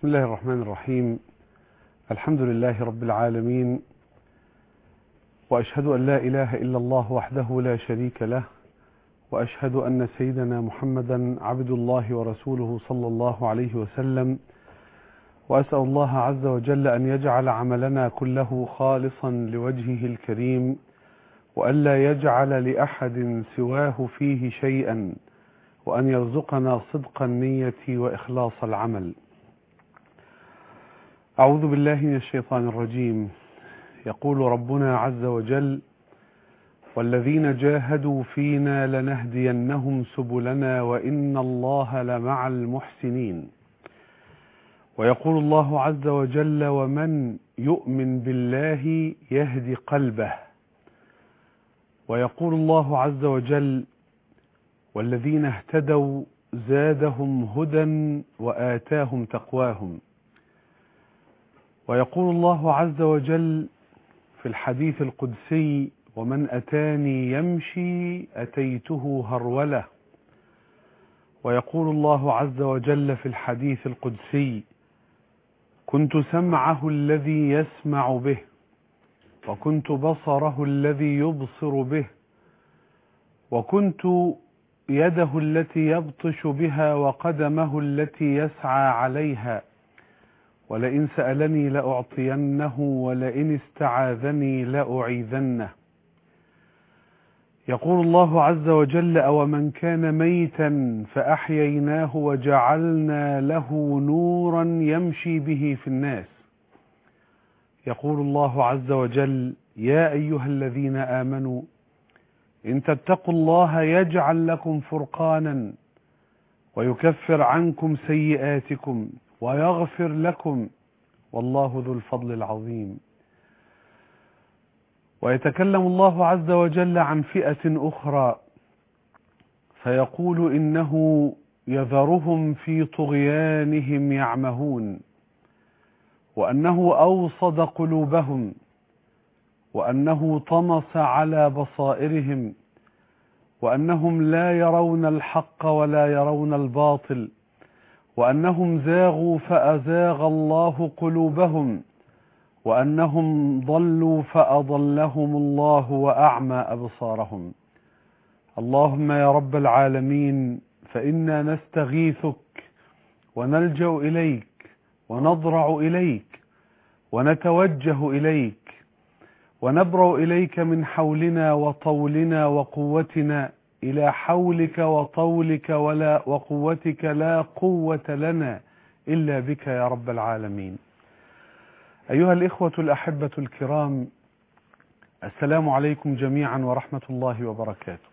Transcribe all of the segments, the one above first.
الله الرحمن الرحيم الحمد لله رب العالمين وأشهد أن لا إله إلا الله وحده لا شريك له وأشهد أن سيدنا محمدا عبد الله ورسوله صلى الله عليه وسلم وأسأل الله عز وجل أن يجعل عملنا كله خالصا لوجهه الكريم وألا يجعل لأحد سواه فيه شيئا وأن يرزقنا صدق النية وإخلاص العمل أعوذ بالله من الشيطان الرجيم يقول ربنا عز وجل والذين جاهدوا فينا لنهدينهم سبلنا وإن الله لمع المحسنين ويقول الله عز وجل ومن يؤمن بالله يهدي قلبه ويقول الله عز وجل والذين اهتدوا زادهم هدى وآتاهم تقواهم ويقول الله عز وجل في الحديث القدسي ومن أتاني يمشي أتيته هرولة ويقول الله عز وجل في الحديث القدسي كنت سمعه الذي يسمع به وكنت بصره الذي يبصر به وكنت يده التي يبطش بها وقدمه التي يسعى عليها ولئن سألني لأعطينه ولئن استعاذني لأعيذنه يقول الله عز وجل أو من كان ميتا فأحييناه وجعلنا له نورا يمشي به في الناس يقول الله عز وجل يا أيها الذين آمنوا إن تتقوا الله يجعل لكم فرقانا ويكفر عنكم سيئاتكم ويغفر لكم والله ذو الفضل العظيم ويتكلم الله عز وجل عن فئة أخرى فيقول إنه يذرهم في طغيانهم يعمهون وأنه أوصد قلوبهم وأنه طمس على بصائرهم وأنهم لا يرون الحق ولا يرون الباطل وأنهم زاغوا فأزاغ الله قلوبهم وأنهم ضلوا فأضلهم الله وأعمى أبصارهم اللهم يا رب العالمين فإنا نستغيثك ونلجأ إليك ونضرع إليك ونتوجه إليك ونبرأ إليك من حولنا وطولنا وقوتنا إلى حولك وطولك ولا وقوتك لا قوة لنا إلا بك يا رب العالمين أيها الإخوة الأحبة الكرام السلام عليكم جميعا ورحمة الله وبركاته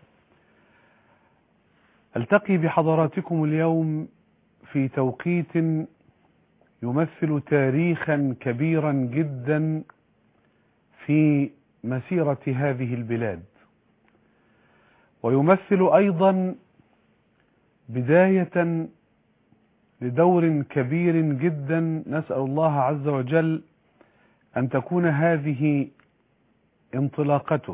ألتقي بحضراتكم اليوم في توقيت يمثل تاريخا كبيرا جدا في مسيرة هذه البلاد ويمثل أيضا بداية لدور كبير جدا نسأل الله عز وجل أن تكون هذه انطلاقته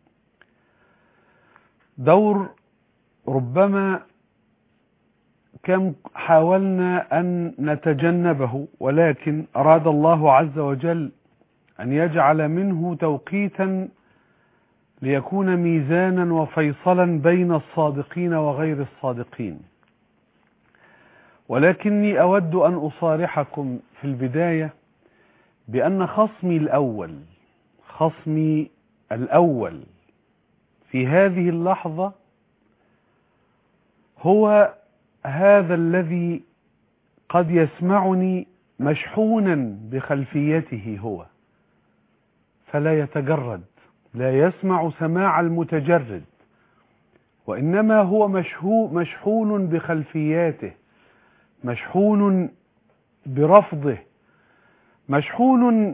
دور ربما كم حاولنا أن نتجنبه ولكن أراد الله عز وجل أن يجعل منه توقيتا ليكون ميزانا وفيصلا بين الصادقين وغير الصادقين ولكني أود أن أصارحكم في البداية بأن خصمي الأول خصمي الأول في هذه اللحظة هو هذا الذي قد يسمعني مشحونا بخلفيته هو فلا يتجرد لا يسمع سماع المتجرد وإنما هو مشهو مشحون بخلفياته مشحون برفضه مشحون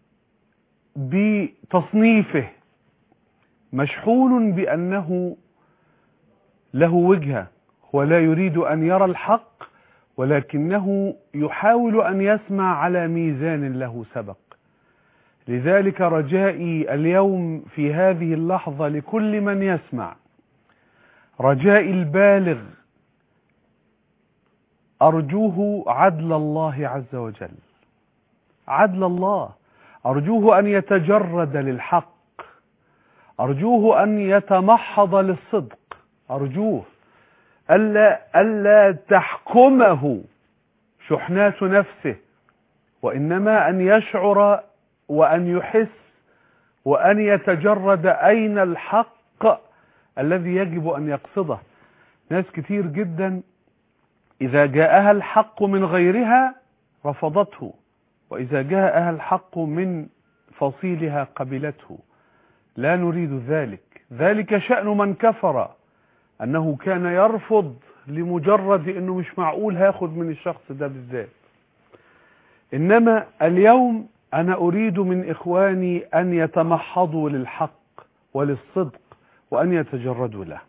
بتصنيفه مشحون بأنه له وجهة ولا يريد أن يرى الحق ولكنه يحاول أن يسمع على ميزان له سبق لذلك رجائي اليوم في هذه اللحظة لكل من يسمع رجائي البالغ أرجوه عدل الله عز وجل عدل الله أرجوه أن يتجرد للحق أرجوه أن يتمحض للصدق أرجوه ألا, ألا تحكمه شحنات نفسه وإنما أن يشعر وأن يحس وأن يتجرد أين الحق الذي يجب أن يقصده ناس كتير جدا إذا جاءها الحق من غيرها رفضته وإذا جاءها الحق من فصيلها قبلته لا نريد ذلك ذلك شأن من كفر أنه كان يرفض لمجرد أنه مش معقول هاخد من الشخص ده بالذات إنما اليوم أنا أريد من إخواني أن يتمحضوا للحق وللصدق وأن يتجردوا له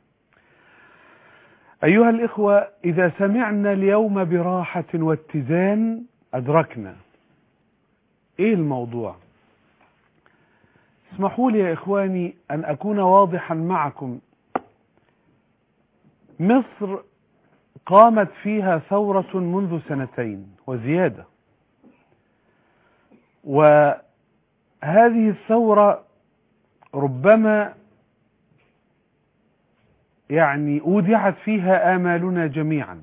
أيها الإخوة إذا سمعنا اليوم براحة واتزان أدركنا إيه الموضوع اسمحوا لي يا إخواني أن أكون واضحا معكم مصر قامت فيها ثورة منذ سنتين وزيادة وهذه الثورة ربما يعني أودعت فيها آمالنا جميعا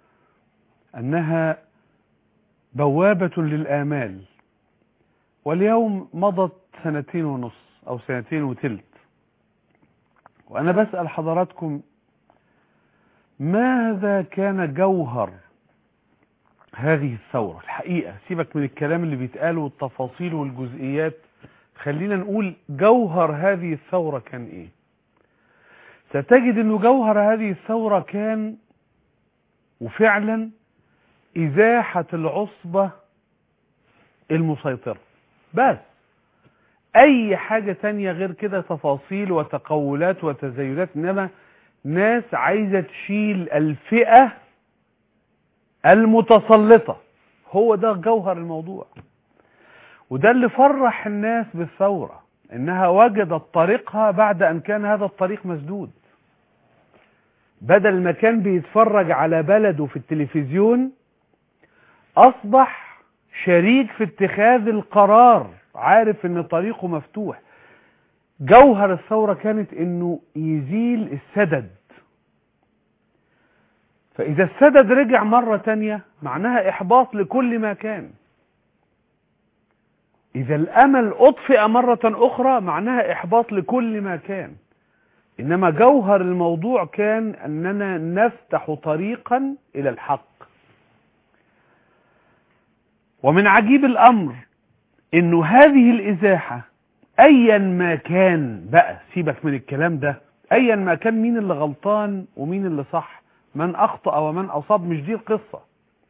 أنها بوابة للآمال واليوم مضت سنتين ونص أو سنتين وتلت وأنا بسأل حضراتكم ماذا كان جوهر هذه الثورة الحقيقة سيبك من الكلام اللي بيتقال والتفاصيل والجزئيات خلينا نقول جوهر هذه الثورة كان ايه ستجد انه جوهر هذه الثورة كان وفعلا ازاحة العصبة المسيطرة بس اي حاجة تانية غير كده تفاصيل وتقولات وتزايدات انما ناس عايزة تشيل الفئة المتسلطة هو ده جوهر الموضوع وده اللي فرح الناس بالثورة انها وجدت طريقها بعد ان كان هذا الطريق مسدود بدل ما كان بيتفرج على بلده في التلفزيون اصبح شريك في اتخاذ القرار عارف ان طريقه مفتوح جوهر الثورة كانت انه يزيل السدد فاذا السدد رجع مرة تانية معناها احباط لكل ما كان اذا الامل اطفئ مرة اخرى معناها احباط لكل ما كان انما جوهر الموضوع كان اننا نفتح طريقا الى الحق ومن عجيب الامر انه هذه الازاحة ايا ما كان بقى سيبك من الكلام ده ايا ما كان مين اللي غلطان ومين اللي صح من اخطأ ومن اصاب مش دي القصة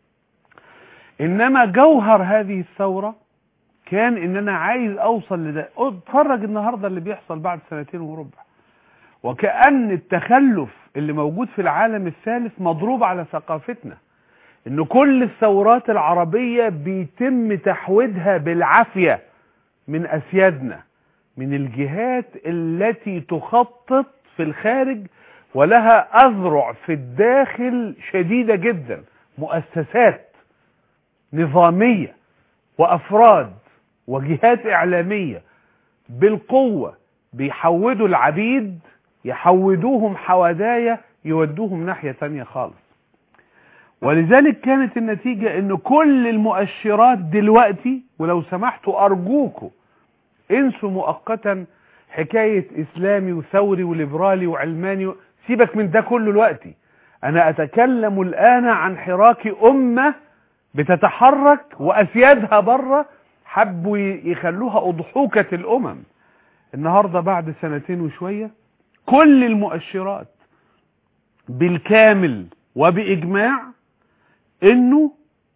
انما جوهر هذه الثورة كان ان انا عايز اوصل لده اتفرج النهاردة اللي بيحصل بعد سنتين وربع وكأن التخلف اللي موجود في العالم الثالث مضروب على ثقافتنا ان كل الثورات العربية بيتم تحويدها بالعافية من اسيادنا من الجهات التي تخطط في الخارج ولها اذرع في الداخل شديدة جدا مؤسسات نظامية وافراد وجهات اعلامية بالقوة بيحودوا العبيد يحودوهم حودايا يودوهم ناحية تانية خالص ولذلك كانت النتيجة ان كل المؤشرات دلوقتي ولو سمحتوا ارجوكوا انسوا مؤقتا حكاية اسلامي وثوري وليبرالي وعلماني سيبك من ده كله دلوقتي انا اتكلم الان عن حراك امة بتتحرك واسيادها بره حبوا يخلوها اضحوكة الامم النهاردة بعد سنتين وشوية كل المؤشرات بالكامل وبإجماع انه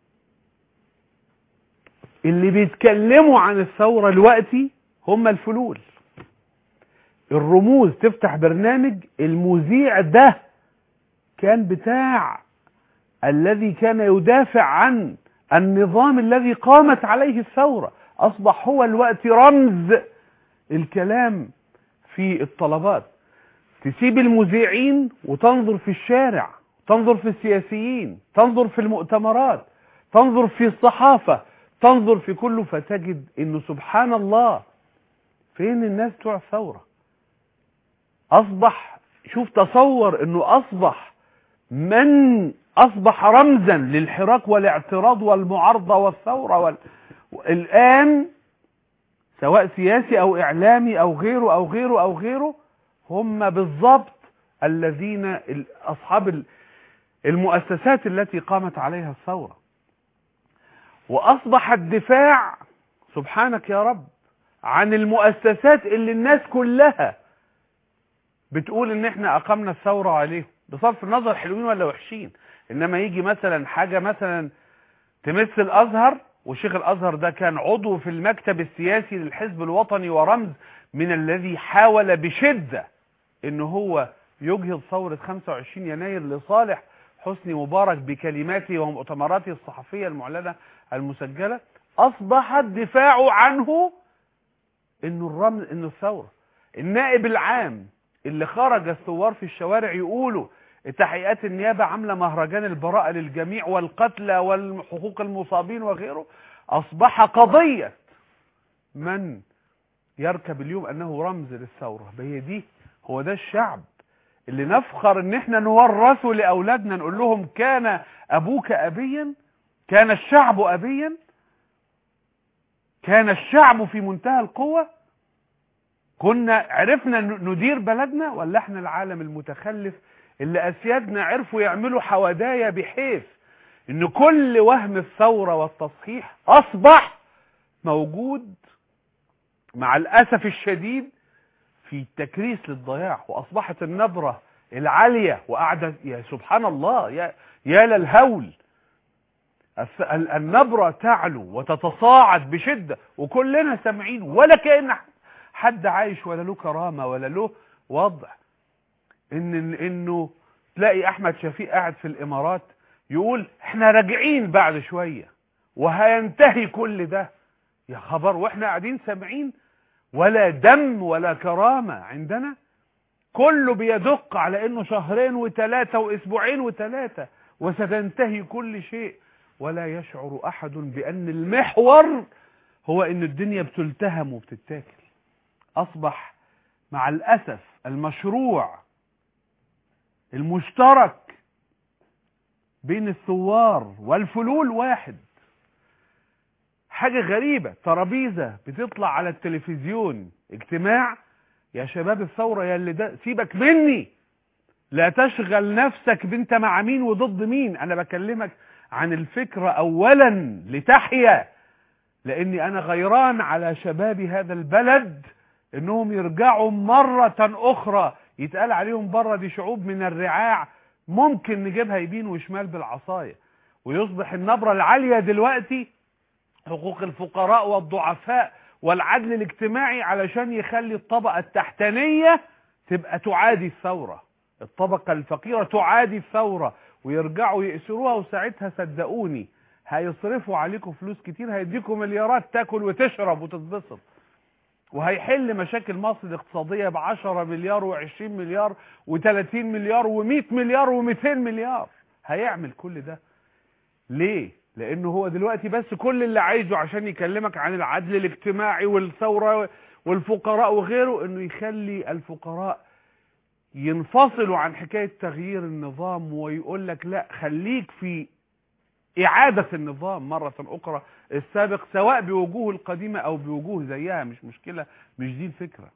اللي بيتكلموا عن الثورة دلوقتي هم الفلول الرموز تفتح برنامج المذيع ده كان بتاع الذي كان يدافع عن النظام الذي قامت عليه الثورة أصبح هو الوقت رمز الكلام في الطلبات تسيب المذيعين وتنظر في الشارع تنظر في السياسيين تنظر في المؤتمرات تنظر في الصحافة تنظر في كله فتجد انه سبحان الله فين الناس بتوع الثورة اصبح شوف تصور انه اصبح من اصبح رمزا للحراك والاعتراض والمعارضة والثورة وال... الان سواء سياسي او اعلامي او غيره او غيره او غيره هم بالضبط الذين اصحاب المؤسسات التي قامت عليها الثورة واصبح الدفاع سبحانك يا رب عن المؤسسات اللي الناس كلها بتقول ان احنا اقمنا الثورة عليهم بصرف النظر حلوين ولا وحشين انما يجي مثلا حاجة مثلا تمس الازهر وشيخ الازهر ده كان عضو في المكتب السياسي للحزب الوطني ورمز من الذي حاول بشدة ان هو يجهض ثورة 25 يناير لصالح حسني مبارك بكلماته ومؤتمراته الصحفية المعلنة المسجلة اصبح الدفاع عنه انه الرمز انه الثورة النائب العام اللي خرج الثوار في الشوارع يقولوا تحقيقات النيابة عاملة مهرجان البراءة للجميع والقتلى والحقوق المصابين وغيره أصبح قضية من يركب اليوم أنه رمز للثورة هي دي هو ده الشعب اللي نفخر ان احنا نورثه لأولادنا نقول لهم كان أبوك أبيا كان الشعب أبيا كان الشعب في منتهى القوة كنا عرفنا ندير بلدنا ولا احنا العالم المتخلف اللي اسيادنا عرفوا يعملوا حوادايا بحيث ان كل وهم الثورة والتصحيح اصبح موجود مع الاسف الشديد في تكريس للضياع واصبحت النبرة العالية وقاعدة يا سبحان الله يا, يا للهول النبرة تعلو وتتصاعد بشدة وكلنا سامعين ولا كأن حد عايش ولا له كرامة ولا له وضع ان انه تلاقي احمد شفيق قاعد في الامارات يقول احنا راجعين بعد شوية وهينتهي كل ده يا خبر واحنا قاعدين سامعين ولا دم ولا كرامة عندنا كله بيدق على انه شهرين وثلاثة واسبوعين وثلاثة وستنتهي كل شيء ولا يشعر احد بان المحور هو ان الدنيا بتلتهم وبتتاكل اصبح مع الاسف المشروع المشترك بين الثوار والفلول واحد حاجة غريبة ترابيزة بتطلع على التلفزيون اجتماع يا شباب الثورة يا اللي ده سيبك مني لا تشغل نفسك بنت مع مين وضد مين انا بكلمك عن الفكرة اولا لتحيا لاني انا غيران على شباب هذا البلد انهم يرجعوا مرة اخرى يتقال عليهم بره دي شعوب من الرعاع ممكن نجيبها يمين وشمال بالعصاية ويصبح النبرة العالية دلوقتي حقوق الفقراء والضعفاء والعدل الاجتماعي علشان يخلي الطبقة التحتانية تبقى تعادي الثورة الطبقة الفقيرة تعادي الثورة ويرجعوا يأسروها وساعتها صدقوني هيصرفوا عليكم فلوس كتير هيديكم مليارات تاكل وتشرب وتتبسط وهيحل مشاكل مصر الاقتصادية ب 10 مليار و20 مليار و30 مليار و100 مليار و200 مليار هيعمل كل ده ليه لانه هو دلوقتي بس كل اللي عايزه عشان يكلمك عن العدل الاجتماعي والثورة والفقراء وغيره انه يخلي الفقراء ينفصلوا عن حكاية تغيير النظام ويقول لك لا خليك في إعادة النظام مرة أخرى السابق سواء بوجوه القديمة أو بوجوه زيها مش مشكلة مش دي الفكرة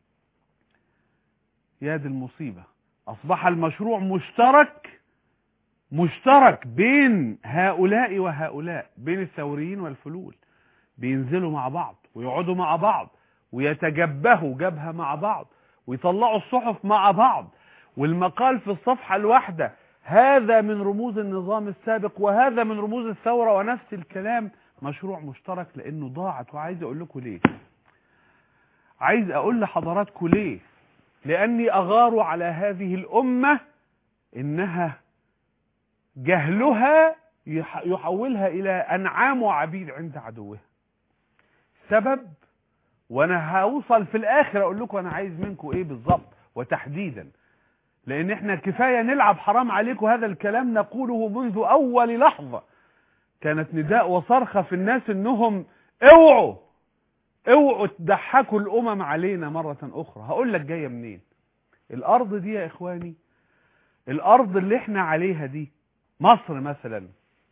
يا دي المصيبة أصبح المشروع مشترك مشترك بين هؤلاء وهؤلاء بين الثوريين والفلول بينزلوا مع بعض ويقعدوا مع بعض ويتجبهوا جبهة مع بعض ويطلعوا الصحف مع بعض والمقال في الصفحة الواحدة هذا من رموز النظام السابق وهذا من رموز الثورة ونفس الكلام مشروع مشترك لانه ضاعت وعايز اقول لكم ليه عايز اقول لحضراتكم ليه لاني اغار على هذه الامة انها جهلها يحولها الى انعام وعبيد عند عدوها سبب وانا هوصل في الاخر اقول لكم انا عايز منكم ايه بالظبط وتحديدا لان احنا كفاية نلعب حرام عليكم هذا الكلام نقوله منذ اول لحظة كانت نداء وصرخة في الناس انهم اوعوا اوعوا تضحكوا الامم علينا مرة اخرى هقول لك جاية منين الارض دي يا اخواني الارض اللي احنا عليها دي مصر مثلا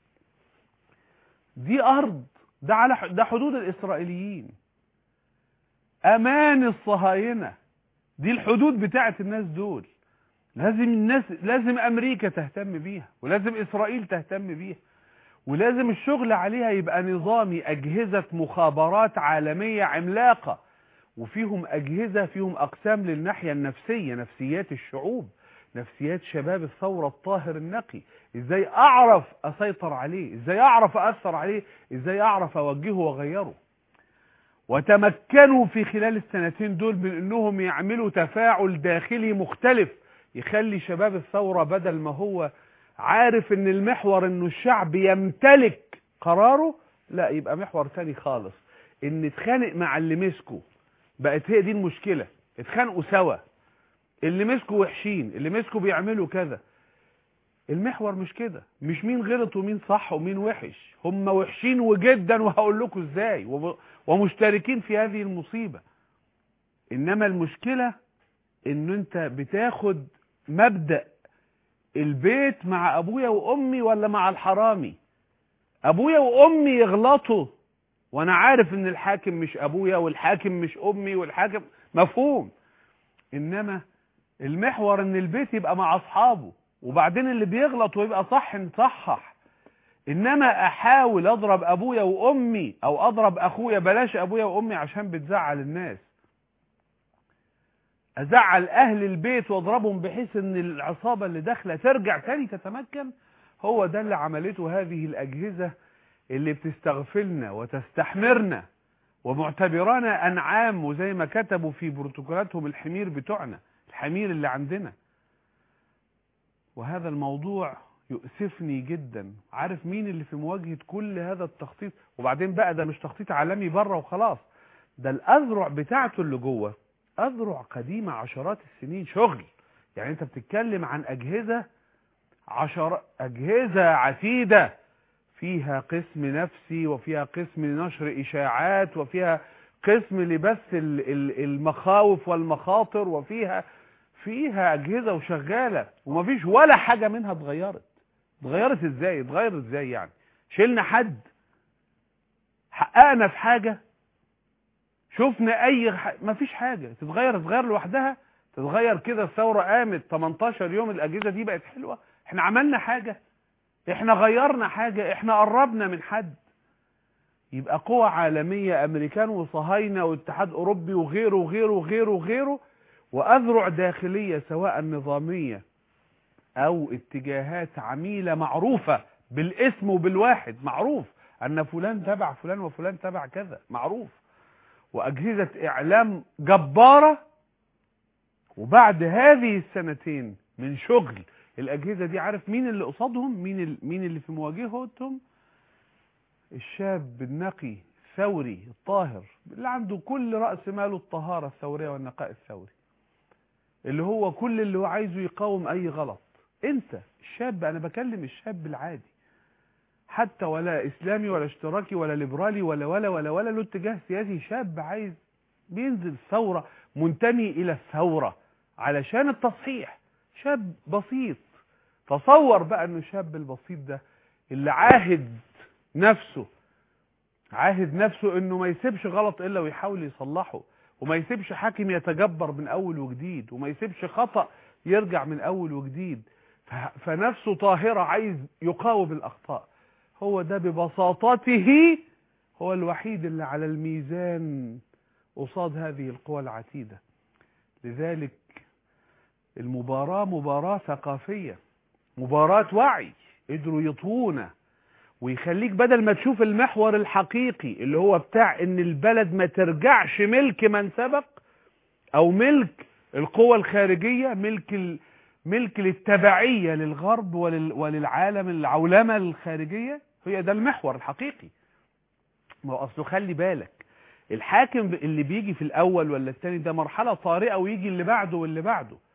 دي ارض ده على ده حدود الاسرائيليين امان الصهاينة دي الحدود بتاعت الناس دول لازم الناس لازم امريكا تهتم بيها ولازم اسرائيل تهتم بيها ولازم الشغل عليها يبقى نظامي اجهزة مخابرات عالمية عملاقة وفيهم اجهزة فيهم اقسام للناحية النفسية نفسيات الشعوب نفسيات شباب الثورة الطاهر النقي ازاي اعرف اسيطر عليه ازاي اعرف اثر عليه ازاي اعرف اوجهه واغيره وتمكنوا في خلال السنتين دول من انهم يعملوا تفاعل داخلي مختلف يخلي شباب الثورة بدل ما هو عارف ان المحور انه الشعب يمتلك قراره لا يبقى محور تاني خالص ان اتخانق مع اللي مسكه بقت هي دي المشكلة اتخانقوا سوا اللي مسكوا وحشين اللي مسكوا بيعملوا كذا المحور مش كده مش مين غلط ومين صح ومين وحش هم وحشين وجدا وهقول لكم ازاي وب- ومشتركين في هذه المصيبة انما المشكلة ان انت بتاخد مبدأ البيت مع ابويا وامي ولا مع الحرامي ابويا وامي يغلطوا وانا عارف ان الحاكم مش ابويا والحاكم مش امي والحاكم مفهوم انما المحور ان البيت يبقى مع اصحابه وبعدين اللي بيغلط ويبقى صح نصحح انما احاول اضرب ابويا وامي او اضرب اخويا بلاش ابويا وامي عشان بتزعل الناس ازعل اهل البيت واضربهم بحيث ان العصابة اللي داخله ترجع تاني تتمكن هو ده اللي عملته هذه الاجهزة اللي بتستغفلنا وتستحمرنا ومعتبرانا انعام وزي ما كتبوا في بروتوكولاتهم الحمير بتوعنا الحمير اللي عندنا وهذا الموضوع يؤسفني جدا عارف مين اللي في مواجهة كل هذا التخطيط وبعدين بقى ده مش تخطيط عالمي بره وخلاص ده الأذرع بتاعته اللي جوه أذرع قديمة عشرات السنين شغل يعني انت بتتكلم عن أجهزة عشر أجهزة عتيدة فيها قسم نفسي وفيها قسم لنشر إشاعات وفيها قسم لبث ال- ال- المخاوف والمخاطر وفيها فيها أجهزة وشغالة ومفيش ولا حاجة منها اتغيرت اتغيرت ازاي اتغيرت ازاي يعني شلنا حد حققنا في حاجة شفنا اي ح... مفيش حاجة تتغير تتغير لوحدها تتغير كده الثورة قامت 18 يوم الأجهزة دي بقت حلوة احنا عملنا حاجة احنا غيرنا حاجة احنا قربنا من حد يبقى قوى عالمية امريكان وصهاينة واتحاد اوروبي وغيره وغيره وغيره وغيره واذرع داخلية سواء نظامية او اتجاهات عميلة معروفة بالاسم وبالواحد معروف ان فلان تبع فلان وفلان تبع كذا معروف واجهزة اعلام جبارة وبعد هذه السنتين من شغل الاجهزة دي عارف مين اللي قصادهم مين ال- مين اللي في مواجهتهم الشاب النقي الثوري الطاهر اللي عنده كل رأس ماله الطهارة الثورية والنقاء الثوري اللي هو كل اللي هو عايزه يقاوم اي غلط انت الشاب انا بكلم الشاب العادي حتى ولا اسلامي ولا اشتراكي ولا ليبرالي ولا ولا ولا ولا له اتجاه سياسي شاب عايز بينزل ثورة منتمي الى الثورة علشان التصحيح شاب بسيط تصور بقى انه الشاب البسيط ده اللي عاهد نفسه عاهد نفسه انه ما يسيبش غلط الا ويحاول يصلحه وما يسيبش حاكم يتجبر من اول وجديد وما يسيبش خطأ يرجع من اول وجديد ف- فنفسه طاهرة عايز يقاوم الاخطاء هو ده ببساطته هو الوحيد اللي على الميزان قصاد هذه القوى العتيدة لذلك المباراة مباراة ثقافية مباراة وعي قدروا يطونا ويخليك بدل ما تشوف المحور الحقيقي اللي هو بتاع ان البلد ما ترجعش ملك من سبق او ملك القوى الخارجية ملك ال... ملك للتبعية للغرب ولل... وللعالم العولمة الخارجية هي ده المحور الحقيقي ما هو اصله خلي بالك الحاكم اللي بيجي في الاول ولا التاني ده مرحلة طارئة ويجي اللي بعده واللي بعده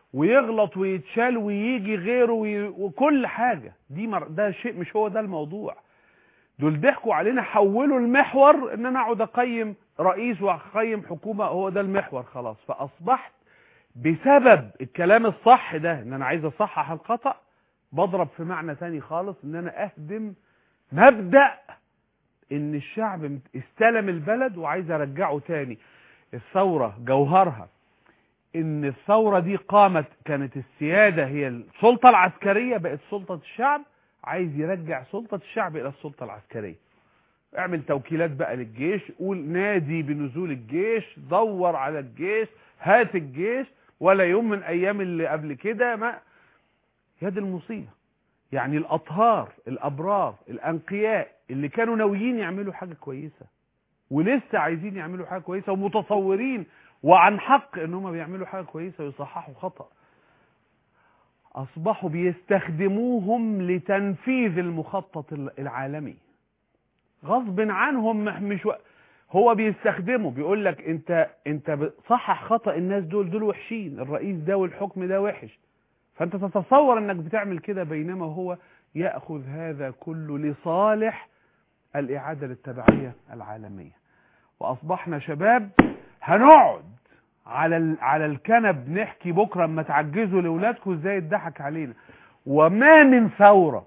ويغلط ويتشال ويجي غيره وي... وكل حاجة دي مر... ده شيء مش هو ده الموضوع دول ضحكوا علينا حولوا المحور ان انا اقعد اقيم رئيس واقيم حكومة هو ده المحور خلاص فاصبحت بسبب الكلام الصح ده ان انا عايز اصحح الخطأ بضرب في معنى تاني خالص ان انا اهدم مبدأ ان الشعب استلم البلد وعايز ارجعه تاني الثورة جوهرها ان الثورة دي قامت كانت السيادة هي السلطة العسكرية بقت سلطة الشعب عايز يرجع سلطة الشعب الى السلطة العسكرية اعمل توكيلات بقى للجيش قول نادي بنزول الجيش دور على الجيش هات الجيش ولا يوم من ايام اللي قبل كده ما يد المصيبة يعني الاطهار الابرار الانقياء اللي كانوا ناويين يعملوا حاجة كويسة ولسه عايزين يعملوا حاجة كويسة ومتصورين وعن حق ان هم بيعملوا حاجة كويسة ويصححوا خطأ اصبحوا بيستخدموهم لتنفيذ المخطط العالمي غصب عنهم مش و... هو بيستخدمه بيقول لك انت انت صحح خطأ الناس دول دول وحشين الرئيس ده والحكم ده وحش فانت تتصور انك بتعمل كده بينما هو يأخذ هذا كله لصالح الإعادة للتبعية العالمية وأصبحنا شباب هنقعد على على الكنب نحكي بكرة اما تعجزوا لأولادكم ازاي اتضحك علينا وما من ثورة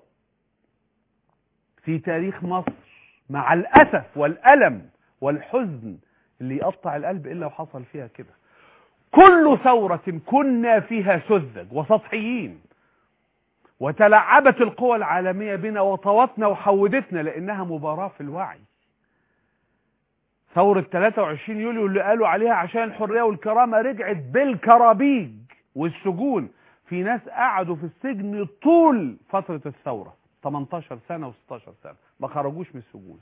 في تاريخ مصر مع الأسف والألم والحزن اللي يقطع القلب إلا وحصل فيها كده كل ثورة كنا فيها سذج وسطحيين وتلعبت القوى العالمية بنا وطوتنا وحودتنا لأنها مباراة في الوعي ثورة 23 يوليو اللي قالوا عليها عشان الحرية والكرامة رجعت بالكرابيج والسجون في ناس قعدوا في السجن طول فترة الثورة 18 سنة و16 سنة ما خرجوش من السجون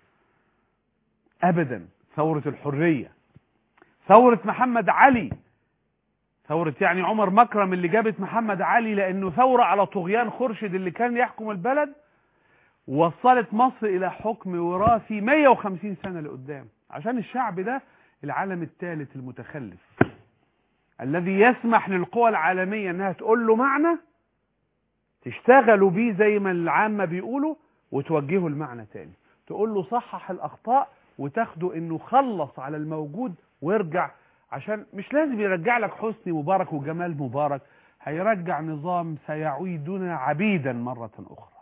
أبدا ثورة الحرية ثورة محمد علي ثورة يعني عمر مكرم اللي جابت محمد علي لأنه ثورة على طغيان خرشد اللي كان يحكم البلد وصلت مصر إلى حكم وراثي 150 سنة لقدام عشان الشعب ده العالم الثالث المتخلف الذي يسمح للقوى العالمية انها تقول له معنى تشتغلوا بيه زي ما العامة بيقولوا وتوجهوا المعنى تاني تقول له صحح الأخطاء وتاخده انه خلص على الموجود ويرجع عشان مش لازم يرجع لك حسني مبارك وجمال مبارك هيرجع نظام سيعيدنا عبيدا مرة أخرى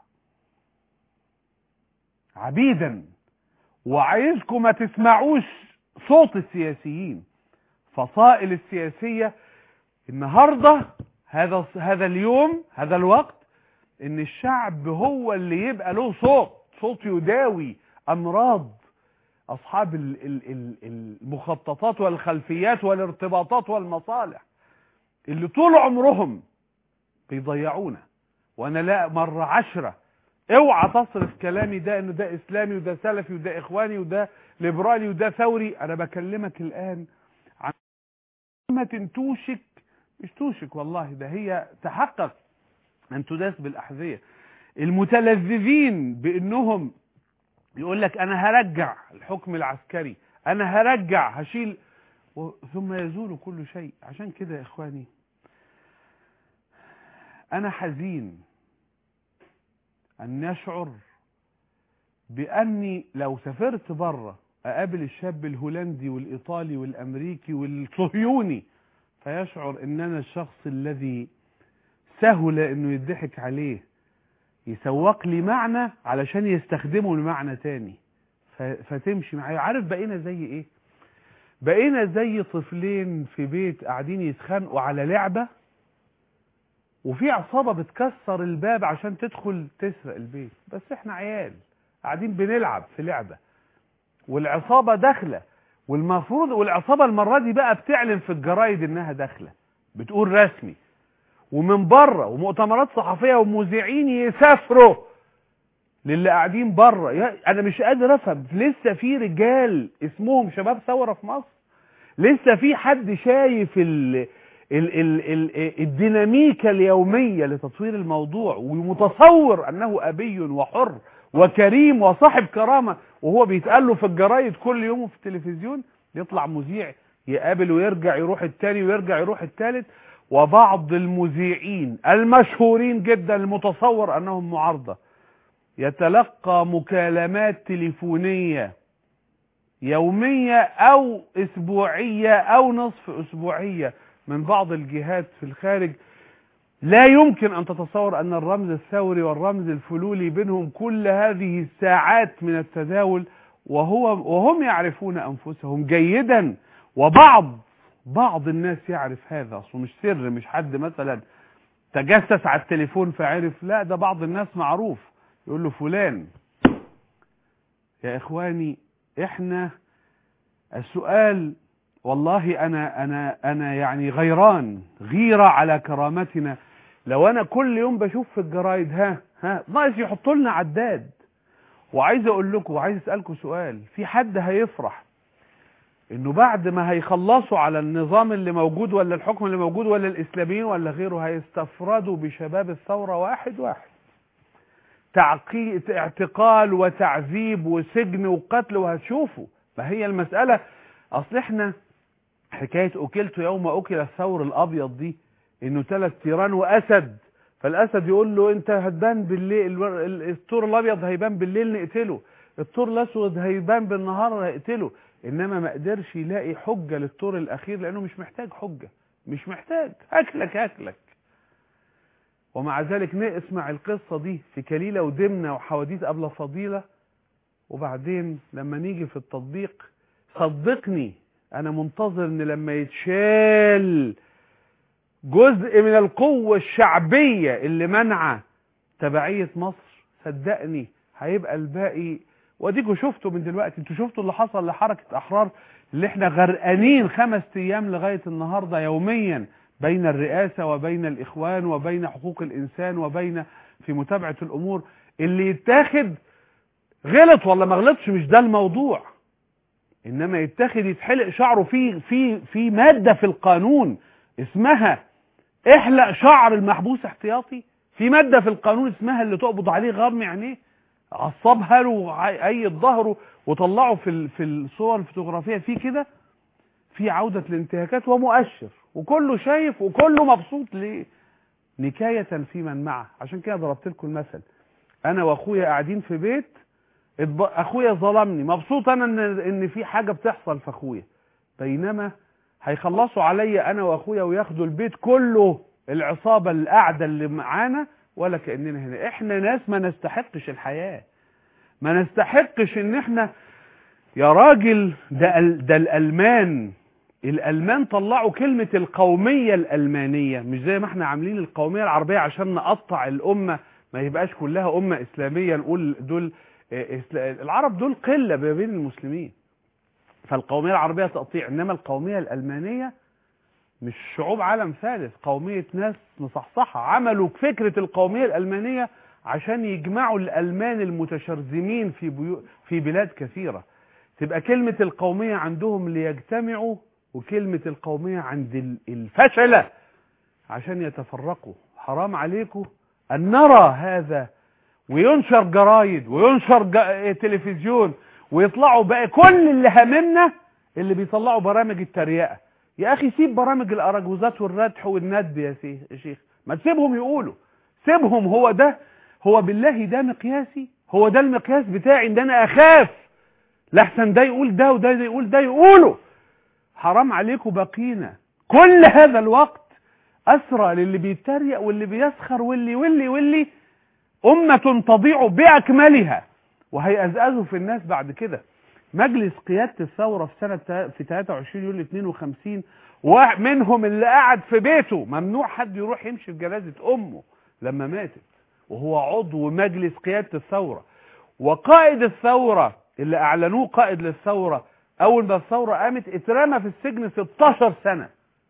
عبيدا وعايزكم ما تسمعوش صوت السياسيين فصائل السياسية النهاردة هذا هذا اليوم هذا الوقت ان الشعب هو اللي يبقى له صوت صوت يداوي امراض اصحاب المخططات والخلفيات والارتباطات والمصالح اللي طول عمرهم بيضيعونا وانا لا مرة عشرة اوعى تصرف كلامي ده انه ده اسلامي وده سلفي وده اخواني وده ليبرالي وده ثوري انا بكلمك الان عن كلمة توشك مش توشك والله ده هي تحقق ان تداس بالاحذية المتلذذين بانهم يقول لك انا هرجع الحكم العسكري انا هرجع هشيل ثم يزول كل شيء عشان كده يا اخواني انا حزين ان نشعر باني لو سافرت بره اقابل الشاب الهولندي والايطالي والامريكي والصهيوني فيشعر ان انا الشخص الذي سهل انه يضحك عليه يسوق لي معنى علشان يستخدمه لمعنى تاني فتمشي معايا عارف بقينا زي ايه بقينا زي طفلين في بيت قاعدين يتخانقوا على لعبة وفي عصابة بتكسر الباب عشان تدخل تسرق البيت بس احنا عيال قاعدين بنلعب في لعبة والعصابة داخلة والمفروض والعصابة المرة دي بقى بتعلن في الجرايد انها داخلة بتقول رسمي ومن بره ومؤتمرات صحفية ومذيعين يسافروا للي قاعدين بره انا مش قادر افهم لسه في رجال اسمهم شباب ثورة في مصر لسه في حد شايف ال ال ال ال الديناميكا اليومية لتطوير الموضوع ومتصور انه ابي وحر وكريم وصاحب كرامة وهو بيتقال له في الجرايد كل يوم في التلفزيون يطلع مذيع يقابل ويرجع يروح التاني ويرجع يروح التالت وبعض المذيعين المشهورين جدا المتصور أنهم معارضة يتلقى مكالمات تليفونية يومية أو أسبوعية أو نصف أسبوعية من بعض الجهات في الخارج لا يمكن أن تتصور أن الرمز الثوري والرمز الفلولي بينهم كل هذه الساعات من التداول وهو وهم يعرفون أنفسهم جيدا وبعض بعض الناس يعرف هذا أصله مش سر مش حد مثلا تجسس على التليفون فعرف لا ده بعض الناس معروف يقول له فلان يا إخواني إحنا السؤال والله أنا أنا أنا يعني غيران غيرة على كرامتنا لو أنا كل يوم بشوف في الجرايد ها ها ناقص يحطوا لنا عداد وعايز أقول لكم وعايز أسألكم سؤال في حد هيفرح إنه بعد ما هيخلصوا على النظام اللي موجود ولا الحكم اللي موجود ولا الإسلاميين ولا غيره هيستفردوا بشباب الثورة واحد واحد تعقي... اعتقال وتعذيب وسجن وقتل وهتشوفوا ما هي المسألة أصل إحنا حكاية أكلت يوم أكل الثور الأبيض دي إنه ثلاث تيران وأسد فالأسد يقول له أنت هتبان بالليل الثور الأبيض هيبان بالليل نقتله الثور الأسود هيبان بالنهار نقتله إنما ما قدرش يلاقي حجة للثور الأخير لأنه مش محتاج حجة مش محتاج أكلك أكلك ومع ذلك نسمع القصة دي في كليلة ودمنة وحواديت قبل فضيلة وبعدين لما نيجي في التطبيق صدقني انا منتظر ان لما يتشال جزء من القوة الشعبية اللي منع تبعية مصر صدقني هيبقى الباقي واديكوا شفتوا من دلوقتي انتوا شفتوا اللي حصل لحركة احرار اللي احنا غرقانين خمس ايام لغاية النهاردة يوميا بين الرئاسة وبين الاخوان وبين حقوق الانسان وبين في متابعة الامور اللي يتاخد غلط ولا ما غلطش مش ده الموضوع انما يتاخد يتحلق شعره في في في ماده في القانون اسمها احلق شعر المحبوس احتياطي في ماده في القانون اسمها اللي تقبض عليه غرم عينيه عصبها له اي ظهره وطلعه في في الصور الفوتوغرافيه في كده في عوده الانتهاكات ومؤشر وكله شايف وكله مبسوط ليه نكايه في من معه عشان كده ضربت لكم المثل انا واخويا قاعدين في بيت اخويا ظلمني مبسوط انا ان ان في حاجه بتحصل في اخويا بينما هيخلصوا عليا انا واخويا وياخدوا البيت كله العصابه القاعده اللي معانا ولا كاننا هنا احنا ناس ما نستحقش الحياه ما نستحقش ان احنا يا راجل ده ده الالمان الالمان طلعوا كلمه القوميه الالمانيه مش زي ما احنا عاملين القوميه العربيه عشان نقطع الامه ما يبقاش كلها امه اسلاميه نقول دول العرب دول قلة بين المسلمين فالقومية العربية تقطيع إنما القومية الألمانية مش شعوب عالم ثالث قومية ناس مصحصحة عملوا فكرة القومية الألمانية عشان يجمعوا الألمان المتشرذمين في بيو في بلاد كثيرة تبقى كلمة القومية عندهم ليجتمعوا وكلمة القومية عند الفشلة عشان يتفرقوا حرام عليكم أن نرى هذا وينشر جرايد وينشر جا... تلفزيون ويطلعوا بقى كل اللي هممنا اللي بيطلعوا برامج التريقه يا اخي سيب برامج الاراجوزات والردح والندب يا شيخ ما تسيبهم يقولوا سيبهم هو ده هو بالله ده مقياسي هو ده المقياس بتاعي ان انا اخاف لحسن ده يقول ده وده يقول ده يقوله حرام عليكم بقينا كل هذا الوقت اسرى للي بيتريق واللي بيسخر واللي واللي واللي أمة تضيع بأكملها وهيأزأزوا في الناس بعد كده مجلس قيادة الثورة في سنة في 23 يوليو 52 ومنهم اللي قاعد في بيته ممنوع حد يروح يمشي في جنازة أمه لما ماتت وهو عضو مجلس قيادة الثورة وقائد الثورة اللي أعلنوه قائد للثورة أول ما الثورة قامت اترمى في السجن 16 سنة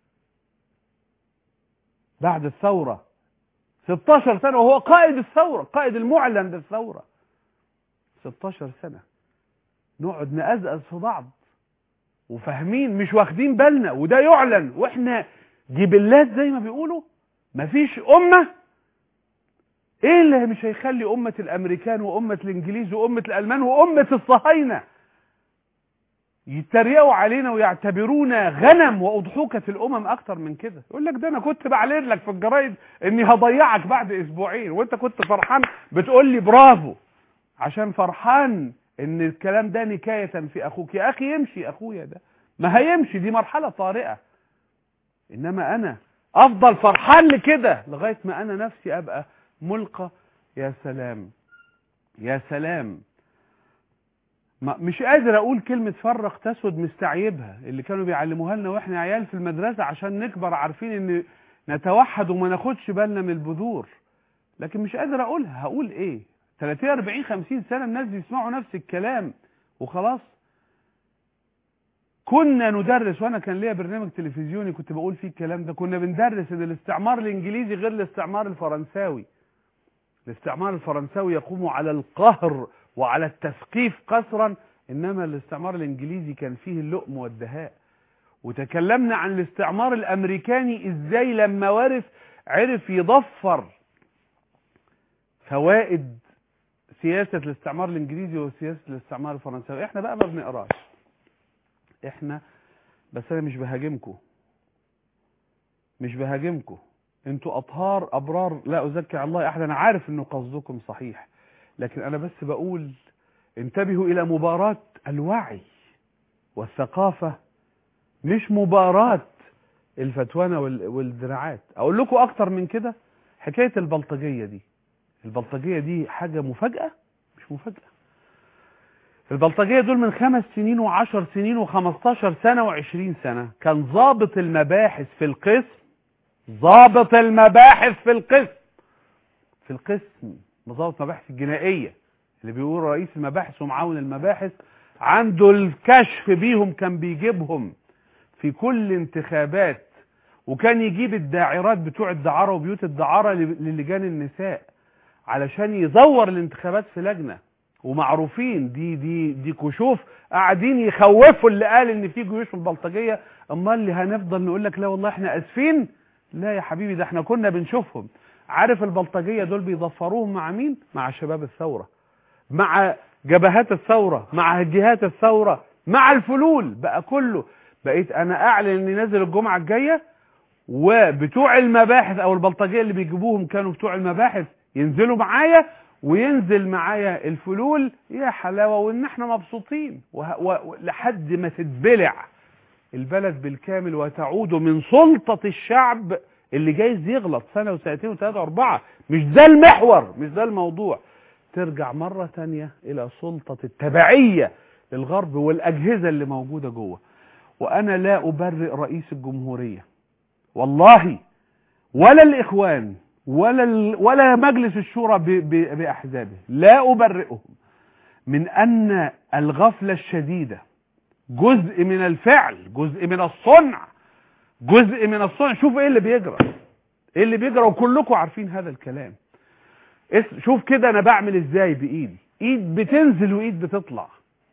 بعد الثورة 16 سنة وهو قائد الثورة قائد المعلن للثورة 16 سنة نقعد نأزأز في بعض وفاهمين مش واخدين بالنا وده يعلن واحنا جبلات زي ما بيقولوا مفيش أمة ايه اللي مش هيخلي أمة الأمريكان وأمة الإنجليز وأمة الألمان وأمة الصهاينة يتريقوا علينا ويعتبرونا غنم واضحوكة الامم اكتر من كده يقول لك ده انا كنت بعلن لك في الجرايد اني هضيعك بعد اسبوعين وانت كنت فرحان بتقول لي برافو عشان فرحان ان الكلام ده نكاية في اخوك يا اخي يمشي اخويا ده ما هيمشي دي مرحلة طارئة انما انا افضل فرحان لكده لغاية ما انا نفسي ابقى ملقى يا سلام يا سلام ما مش قادر اقول كلمة فرق تسود مستعيبها اللي كانوا بيعلموها لنا واحنا عيال في المدرسة عشان نكبر عارفين ان نتوحد وما ناخدش بالنا من البذور لكن مش قادر اقولها هقول ايه 30 40 50 سنة الناس بيسمعوا نفس الكلام وخلاص كنا ندرس وانا كان ليا برنامج تلفزيوني كنت بقول فيه الكلام ده كنا بندرس ان الاستعمار الانجليزي غير الاستعمار الفرنساوي الاستعمار الفرنساوي يقوم على القهر وعلى التثقيف قسرا انما الاستعمار الانجليزي كان فيه اللؤم والدهاء وتكلمنا عن الاستعمار الامريكاني ازاي لما ورث عرف يضفر فوائد سياسة الاستعمار الانجليزي وسياسة الاستعمار الفرنساوي احنا بقى ما بنقراش احنا بس انا مش بهاجمكم مش بهاجمكم انتوا اطهار ابرار لا ازكي على الله احد انا عارف انه قصدكم صحيح لكن انا بس بقول انتبهوا الى مباراة الوعي والثقافة مش مباراة الفتوانة والدراعات اقول لكم اكتر من كده حكاية البلطجية دي البلطجية دي حاجة مفاجأة مش مفاجأة البلطجية دول من خمس سنين وعشر سنين وخمستاشر سنة وعشرين سنة كان ضابط المباحث في القسم ضابط المباحث في القسم في القسم ضابط مباحث الجنائية اللي بيقول رئيس المباحث ومعاون المباحث عنده الكشف بيهم كان بيجيبهم في كل انتخابات وكان يجيب الداعرات بتوع الدعارة وبيوت الدعارة للجان النساء علشان يزور الانتخابات في لجنة ومعروفين دي دي دي كشوف قاعدين يخوفوا اللي قال ان في جيوش في البلطجيه امال اللي هنفضل نقول لك لا والله احنا اسفين لا يا حبيبي ده احنا كنا بنشوفهم عارف البلطجيه دول بيضفروهم مع مين مع شباب الثوره مع جبهات الثوره مع جهات الثوره مع الفلول بقى كله بقيت انا اعلن اني نازل الجمعه الجايه وبتوع المباحث او البلطجيه اللي بيجيبوهم كانوا بتوع المباحث ينزلوا معايا وينزل معايا الفلول يا حلاوة وان احنا مبسوطين لحد ما تتبلع البلد بالكامل وتعود من سلطة الشعب اللي جايز يغلط سنة وسنتين وثلاثة واربعة مش ده المحور مش ده الموضوع ترجع مرة تانية الى سلطة التبعية للغرب والاجهزة اللي موجودة جوه وانا لا ابرئ رئيس الجمهورية والله ولا الاخوان ولا ولا مجلس الشورى باحزابه لا ابرئهم من ان الغفله الشديده جزء من الفعل جزء من الصنع جزء من الصنع شوف ايه اللي بيجرى ايه اللي بيجرى وكلكم عارفين هذا الكلام شوف كده انا بعمل ازاي بايدي ايد بتنزل وايد بتطلع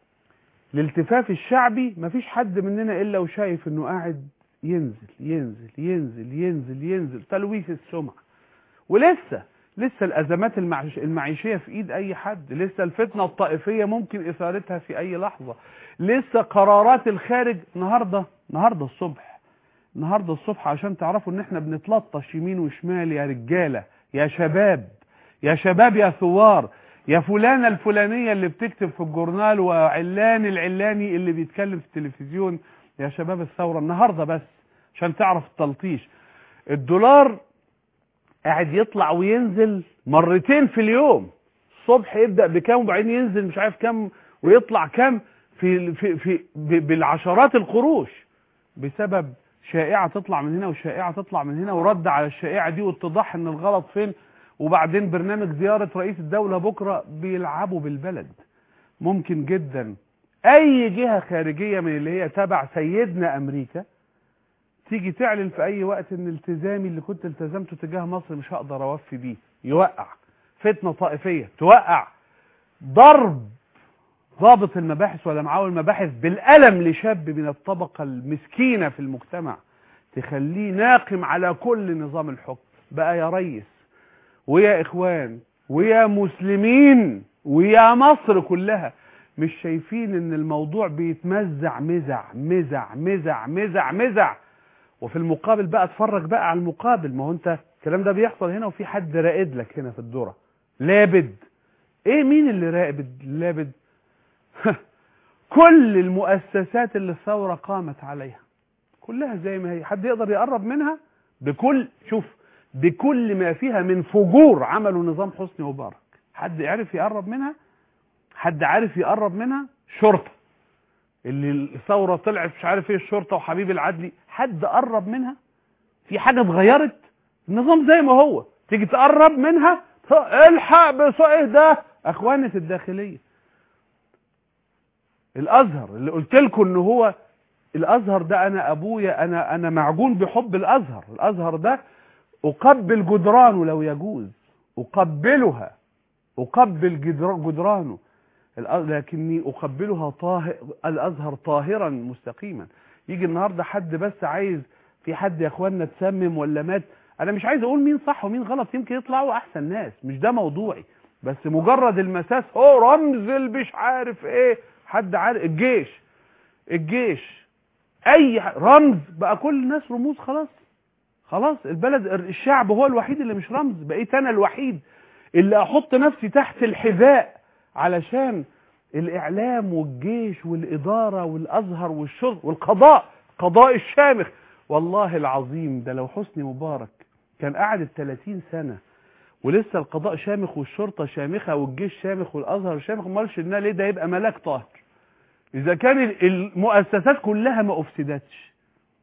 الالتفاف الشعبي مفيش حد مننا الا وشايف انه قاعد ينزل ينزل ينزل ينزل ينزل تلويث السمعه ولسه لسه الازمات المعيش المعيشيه في ايد اي حد لسه الفتنه الطائفيه ممكن اثارتها في اي لحظه لسه قرارات الخارج النهارده النهارده الصبح النهارده الصبح عشان تعرفوا ان احنا بنتلطش يمين وشمال يا رجاله يا شباب يا شباب يا ثوار يا فلانه الفلانيه اللي بتكتب في الجورنال وعلان العلاني اللي بيتكلم في التلفزيون يا شباب الثوره النهارده بس عشان تعرف التلطيش الدولار قاعد يطلع وينزل مرتين في اليوم الصبح يبدأ بكام وبعدين ينزل مش عارف كام ويطلع كام في في في بالعشرات القروش بسبب شائعة تطلع من هنا وشائعة تطلع من هنا ورد على الشائعة دي واتضاح ان الغلط فين وبعدين برنامج زيارة رئيس الدولة بكرة بيلعبوا بالبلد ممكن جدا اي جهة خارجية من اللي هي تبع سيدنا امريكا تيجي تعلن في اي وقت ان التزامي اللي كنت التزمته تجاه مصر مش هقدر اوفي بيه يوقع فتنة طائفية توقع ضرب ضابط المباحث ولا معاون المباحث بالألم لشاب من الطبقة المسكينة في المجتمع تخليه ناقم على كل نظام الحكم بقى يا ريس ويا إخوان ويا مسلمين ويا مصر كلها مش شايفين ان الموضوع بيتمزع مزع مزع مزع مزع مزع وفي المقابل بقى اتفرج بقى على المقابل ما هو انت الكلام ده بيحصل هنا وفي حد راقد لك هنا في الذره لابد ايه مين اللي راقد لابد كل المؤسسات اللي الثوره قامت عليها كلها زي ما هي حد يقدر يقرب منها بكل شوف بكل ما فيها من فجور عملوا نظام حسني مبارك حد يعرف يقرب منها حد عارف يقرب منها شرطة اللي الثورة طلعت مش عارف ايه الشرطة وحبيب العدلي حد قرب منها في حاجة اتغيرت النظام زي ما هو تيجي تقرب منها الحق بس ايه ده اخوانة الداخلية الازهر اللي قلت لكم ان هو الازهر ده انا ابويا انا انا معجون بحب الازهر الازهر ده اقبل جدرانه لو يجوز اقبلها اقبل جدرانه لكني اقبلها طاهر الازهر طاهرا مستقيما يجي النهارده حد بس عايز في حد يا اخوانا اتسمم ولا مات انا مش عايز اقول مين صح ومين غلط يمكن يطلعوا احسن ناس مش ده موضوعي بس مجرد المساس هو رمز مش عارف ايه حد عارف الجيش الجيش اي رمز بقى كل الناس رموز خلاص خلاص البلد الشعب هو الوحيد اللي مش رمز بقيت انا الوحيد اللي احط نفسي تحت الحذاء علشان الاعلام والجيش والاداره والازهر والشرطه والقضاء قضاء الشامخ والله العظيم ده لو حسني مبارك كان قعد ال 30 سنه ولسه القضاء شامخ والشرطه شامخه والجيش شامخ والازهر شامخ امال شلناه ليه ده يبقى ملاك طاهر اذا كان المؤسسات كلها ما افسدتش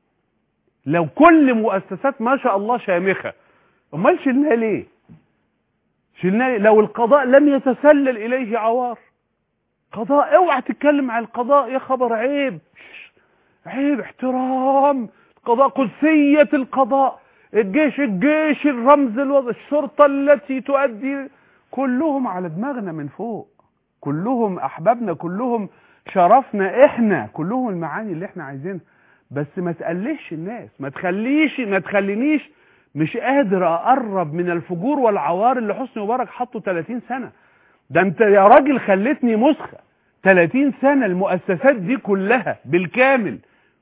لو كل مؤسسات ما شاء الله شامخه امال شلناها ليه شلناه ليه؟ لو القضاء لم يتسلل اليه عوار قضاء اوعى تتكلم على القضاء يا خبر عيب عيب احترام القضاء قدسية القضاء الجيش الجيش الرمز الوضع الشرطة التي تؤدي كلهم على دماغنا من فوق كلهم احبابنا كلهم شرفنا احنا كلهم المعاني اللي احنا عايزينها بس ما تقلش الناس ما تخليش ما تخلينيش مش قادر اقرب من الفجور والعوار اللي حسني مبارك حطه 30 سنة ده انت يا راجل خلتني مسخة 30 سنة المؤسسات دي كلها بالكامل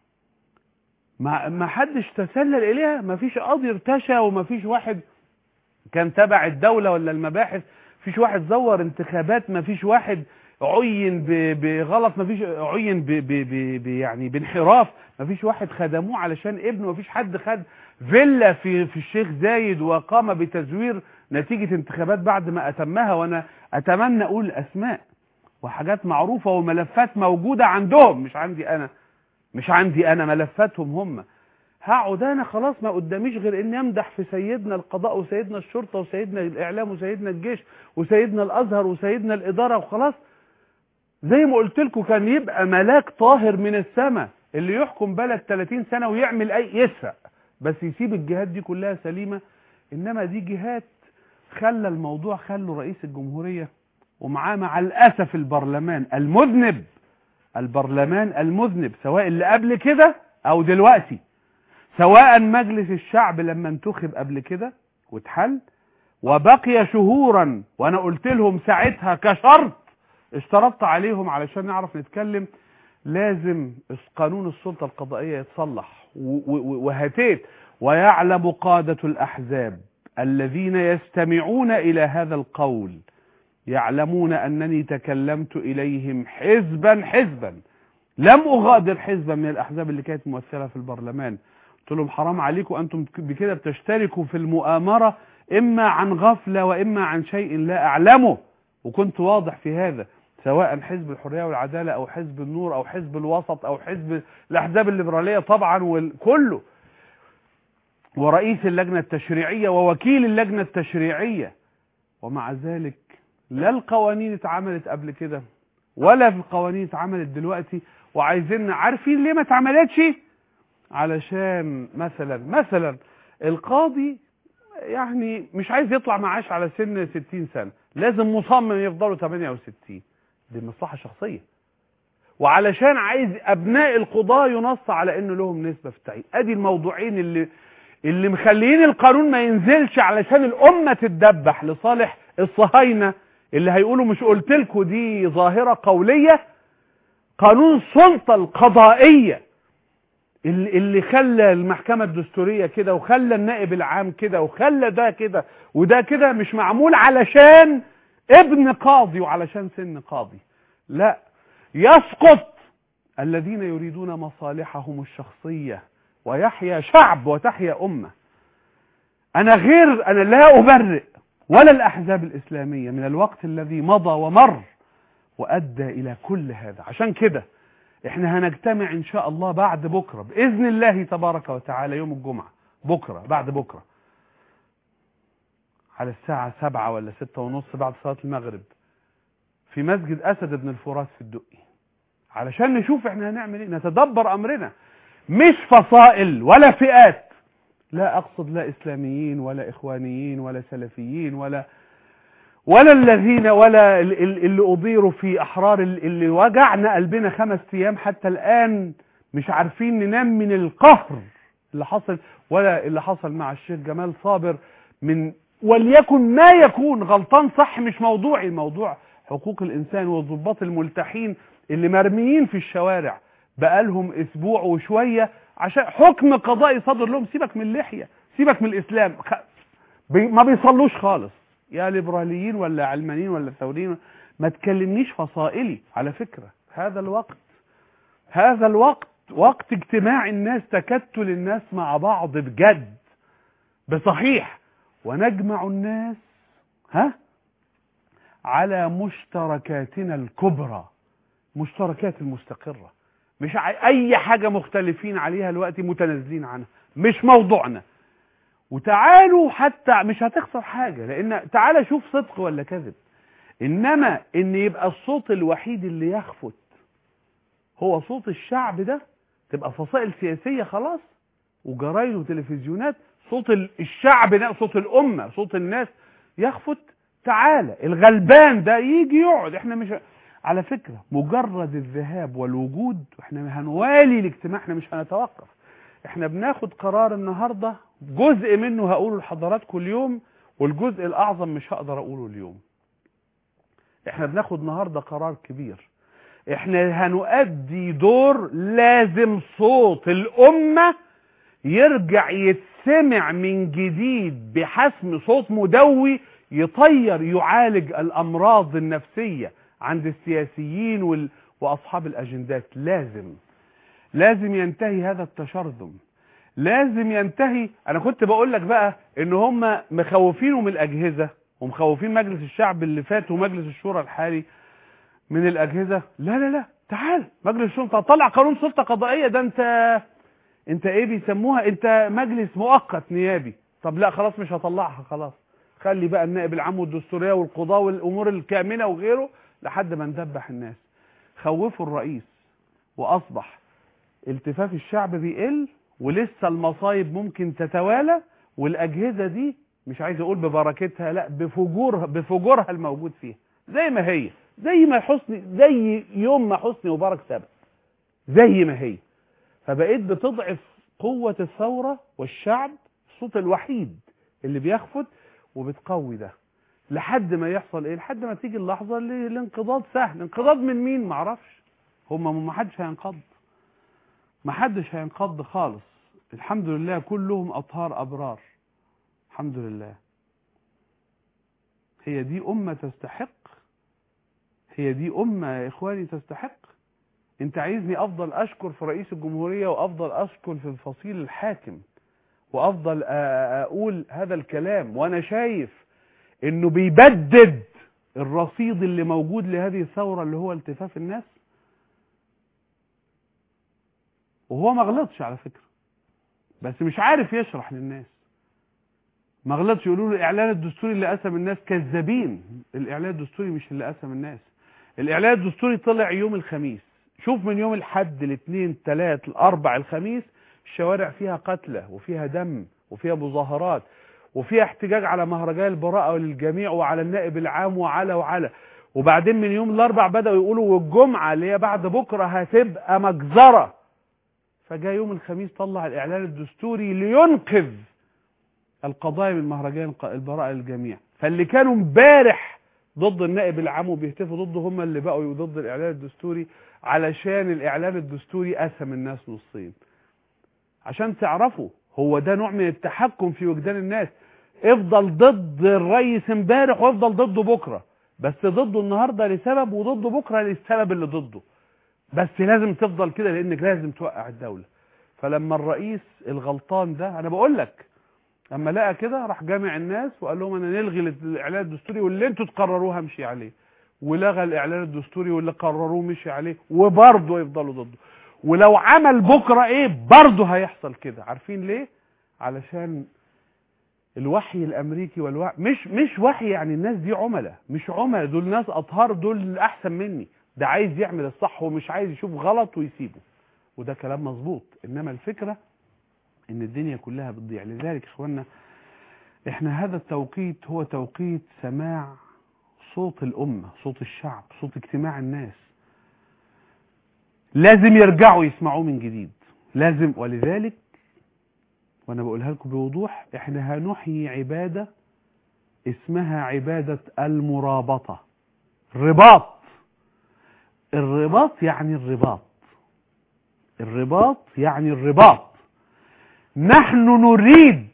ما ما حدش تسلل اليها ما فيش قاضي ارتشى وما فيش واحد كان تبع الدولة ولا المباحث فيش واحد زور انتخابات ما فيش واحد عين بغلط ما فيش عين ب ب ب ب يعني بانحراف ما فيش واحد خدموه علشان ابنه ما فيش حد خد فيلا في في الشيخ زايد وقام بتزوير نتيجة انتخابات بعد ما اتمها وانا اتمنى اقول اسماء وحاجات معروفة وملفات موجودة عندهم مش عندي انا مش عندي انا ملفاتهم هم هقعد انا خلاص ما قداميش غير اني امدح في سيدنا القضاء وسيدنا الشرطة وسيدنا الاعلام وسيدنا الجيش وسيدنا الازهر وسيدنا الادارة وخلاص زي ما قلت لكم كان يبقى ملاك طاهر من السماء اللي يحكم بلد 30 سنة ويعمل اي يسرق بس يسيب الجهات دي كلها سليمة انما دي جهات خلى الموضوع خلوا رئيس الجمهورية ومعاه مع الاسف البرلمان المذنب البرلمان المذنب سواء اللي قبل كده او دلوقتي سواء مجلس الشعب لما انتخب قبل كده واتحل وبقي شهورا وانا قلت لهم ساعتها كشرط اشترطت عليهم علشان نعرف نتكلم لازم قانون السلطة القضائية يتصلح وهتيت ويعلم قادة الأحزاب الذين يستمعون إلى هذا القول يعلمون أنني تكلمت إليهم حزبا حزبا لم أغادر حزبا من الأحزاب اللي كانت ممثلة في البرلمان قلت لهم حرام عليكم أنتم بكده بتشتركوا في المؤامرة إما عن غفلة وإما عن شيء لا أعلمه وكنت واضح في هذا سواء حزب الحرية والعدالة أو حزب النور أو حزب الوسط أو حزب الأحزاب الليبرالية طبعا وكله ورئيس اللجنة التشريعية ووكيل اللجنة التشريعية ومع ذلك لا القوانين اتعملت قبل كده ولا في القوانين اتعملت دلوقتي وعايزين عارفين ليه ما اتعملتش علشان مثلا مثلا القاضي يعني مش عايز يطلع معاش على سن 60 سنة لازم مصمم يفضلوا 68 دي مصلحة شخصية وعلشان عايز ابناء القضاة ينص على انه لهم نسبة في التعيين ادي الموضوعين اللي اللي مخليين القانون ما ينزلش علشان الامة تتدبح لصالح الصهاينة اللي هيقولوا مش قلت لكم دي ظاهرة قولية قانون السلطة القضائية اللي اللي خلى المحكمة الدستورية كده وخلى النائب العام كده وخلى ده كده وده كده مش معمول علشان ابن قاضي وعلشان سن قاضي لا يسقط الذين يريدون مصالحهم الشخصية ويحيا شعب وتحيا أمة أنا غير أنا لا أبرئ ولا الأحزاب الإسلامية من الوقت الذي مضى ومر وأدى إلى كل هذا عشان كده احنا هنجتمع ان شاء الله بعد بكرة بإذن الله تبارك وتعالى يوم الجمعة بكرة بعد بكرة على الساعة سبعة ولا ستة ونص بعد صلاة المغرب في مسجد أسد بن الفرات في الدقي علشان نشوف احنا هنعمل ايه نتدبر أمرنا مش فصائل ولا فئات لا أقصد لا إسلاميين ولا إخوانيين ولا سلفيين ولا ولا الذين ولا ال- ال- اللي أضيروا في أحرار ال- اللي وجعنا قلبنا خمس أيام حتى الآن مش عارفين ننام من القهر اللي حصل ولا اللي حصل مع الشيخ جمال صابر من وليكن ما يكون غلطان صح مش موضوعي الموضوع حقوق الإنسان والضباط الملتحين اللي مرميين في الشوارع بقالهم أسبوع وشوية عشان حكم قضائي صدر لهم سيبك من اللحية سيبك من الإسلام خ- بي ما بيصلوش خالص يا ليبراليين ولا علمانيين ولا ثوريين ما تكلمنيش فصائلي على فكرة هذا الوقت هذا الوقت وقت اجتماع الناس تكتل الناس مع بعض بجد بصحيح ونجمع الناس ها على مشتركاتنا الكبرى مشتركات المستقرة مش ع- اي حاجة مختلفين عليها الوقت متنازلين عنها مش موضوعنا وتعالوا حتى مش هتخسر حاجة لان تعالى شوف صدق ولا كذب انما ان يبقى الصوت الوحيد اللي يخفت هو صوت الشعب ده تبقى فصائل سياسية خلاص وجرايد وتلفزيونات صوت ال- الشعب ده صوت الأمة صوت الناس يخفت تعالى الغلبان ده يجي يقعد احنا مش على فكرة مجرد الذهاب والوجود احنا هنوالي الاجتماع احنا مش هنتوقف احنا بناخد قرار النهاردة جزء منه هقوله لحضراتكم اليوم والجزء الأعظم مش هقدر أقوله اليوم احنا بناخد النهاردة قرار كبير احنا هنؤدي دور لازم صوت الأمة يرجع يتسمع من جديد بحسم صوت مدوي يطير يعالج الأمراض النفسية عند السياسيين وال... وأصحاب الأجندات لازم لازم ينتهي هذا التشرذم لازم ينتهي أنا كنت بقول لك بقى إن هم مخوفينه من الأجهزة ومخوفين مجلس الشعب اللي فات ومجلس الشورى الحالي من الأجهزة لا لا لا تعال مجلس الشرطة طلع قانون سلطة قضائية ده انت انت ايه بيسموها انت مجلس مؤقت نيابي طب لا خلاص مش هطلعها خلاص خلي بقى النائب العام والدستورية والقضاء والامور الكامنة وغيره لحد ما ندبح الناس خوفوا الرئيس واصبح التفاف الشعب بيقل ولسه المصايب ممكن تتوالى والاجهزة دي مش عايز اقول ببركتها لا بفجورها بفجورها الموجود فيها زي ما هي زي ما حسني زي يوم ما حسني مبارك ثبت زي ما هي فبقيت بتضعف قوة الثورة والشعب الصوت الوحيد اللي بيخفت وبتقوي ده لحد ما يحصل ايه لحد ما تيجي اللحظة اللي الانقضاض سهل انقضاض من مين معرفش هم ما حدش هينقض ما حدش هينقض خالص الحمد لله كلهم اطهار ابرار الحمد لله هي دي أمة تستحق هي دي أمة يا إخواني تستحق أنت عايزني أفضل أشكر في رئيس الجمهورية وأفضل أشكر في الفصيل الحاكم وأفضل أ- أقول هذا الكلام وأنا شايف إنه بيبدد الرصيد اللي موجود لهذه الثورة اللي هو التفاف الناس وهو ما غلطش على فكرة بس مش عارف يشرح للناس ما غلطش يقولوا له الاعلان الدستوري اللي قسم الناس كذابين الاعلان الدستوري مش اللي قسم الناس الاعلان الدستوري طلع يوم الخميس شوف من يوم الحد الاثنين الثلاث الاربع الخميس الشوارع فيها قتلى وفيها دم وفيها مظاهرات وفيها احتجاج على مهرجان البراءة للجميع وعلى النائب العام وعلى وعلى وبعدين من يوم الاربع بدأوا يقولوا والجمعة اللي هي بعد بكرة هتبقى مجزرة فجاء يوم الخميس طلع الاعلان الدستوري لينقذ القضايا من مهرجان البراءة للجميع فاللي كانوا امبارح ضد النائب العام وبيهتفوا ضده هم اللي بقوا ضد الاعلان الدستوري علشان الاعلان الدستوري قسم الناس نصين عشان تعرفوا هو ده نوع من التحكم في وجدان الناس افضل ضد الرئيس امبارح وافضل ضده بكره بس ضده النهارده لسبب وضده بكره للسبب اللي ضده بس لازم تفضل كده لانك لازم توقع الدوله فلما الرئيس الغلطان ده انا بقول لك اما لقى كده راح جامع الناس وقال لهم انا نلغي الاعلان الدستوري واللي انتوا تقرروه همشي عليه ولغى الاعلان الدستوري واللي قرروه مشي عليه وبرضه يفضلوا ضده ولو عمل بكره ايه برضه هيحصل كده عارفين ليه علشان الوحي الامريكي والوحي مش مش وحي يعني الناس دي عملاء مش عملاء دول ناس اطهار دول احسن مني ده عايز يعمل الصح ومش عايز يشوف غلط ويسيبه وده كلام مظبوط انما الفكره ان الدنيا كلها بتضيع لذلك يا اخوانا احنا هذا التوقيت هو توقيت سماع صوت الامه صوت الشعب صوت اجتماع الناس لازم يرجعوا يسمعوه من جديد لازم ولذلك وانا بقولها لكم بوضوح احنا هنحيي عباده اسمها عباده المرابطه رباط الرباط يعني الرباط الرباط يعني الرباط نحن نريد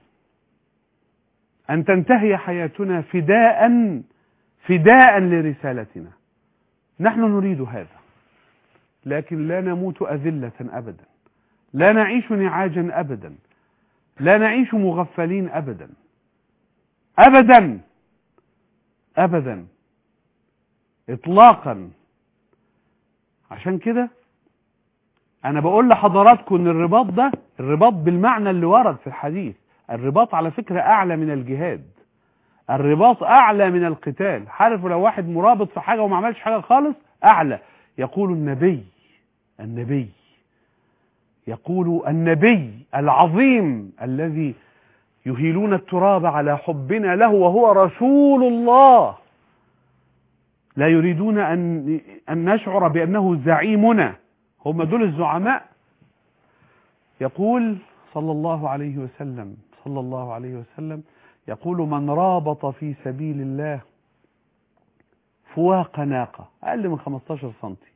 أن تنتهي حياتنا فداء فداء لرسالتنا نحن نريد هذا لكن لا نموت أذلة أبدا لا نعيش نعاجا أبدا لا نعيش مغفلين أبدا أبدا أبدا إطلاقا عشان كده انا بقول لحضراتكم ان الرباط ده الرباط بالمعنى اللي ورد في الحديث الرباط على فكرة اعلى من الجهاد الرباط اعلى من القتال عارف لو واحد مرابط في حاجة وما عملش حاجة خالص اعلى يقول النبي النبي يقول النبي العظيم الذي يهيلون التراب على حبنا له وهو رسول الله لا يريدون أن, أن نشعر بأنه زعيمنا هم دول الزعماء يقول صلى الله عليه وسلم صلى الله عليه وسلم يقول من رابط في سبيل الله فواق ناقة أقل من 15 سنتي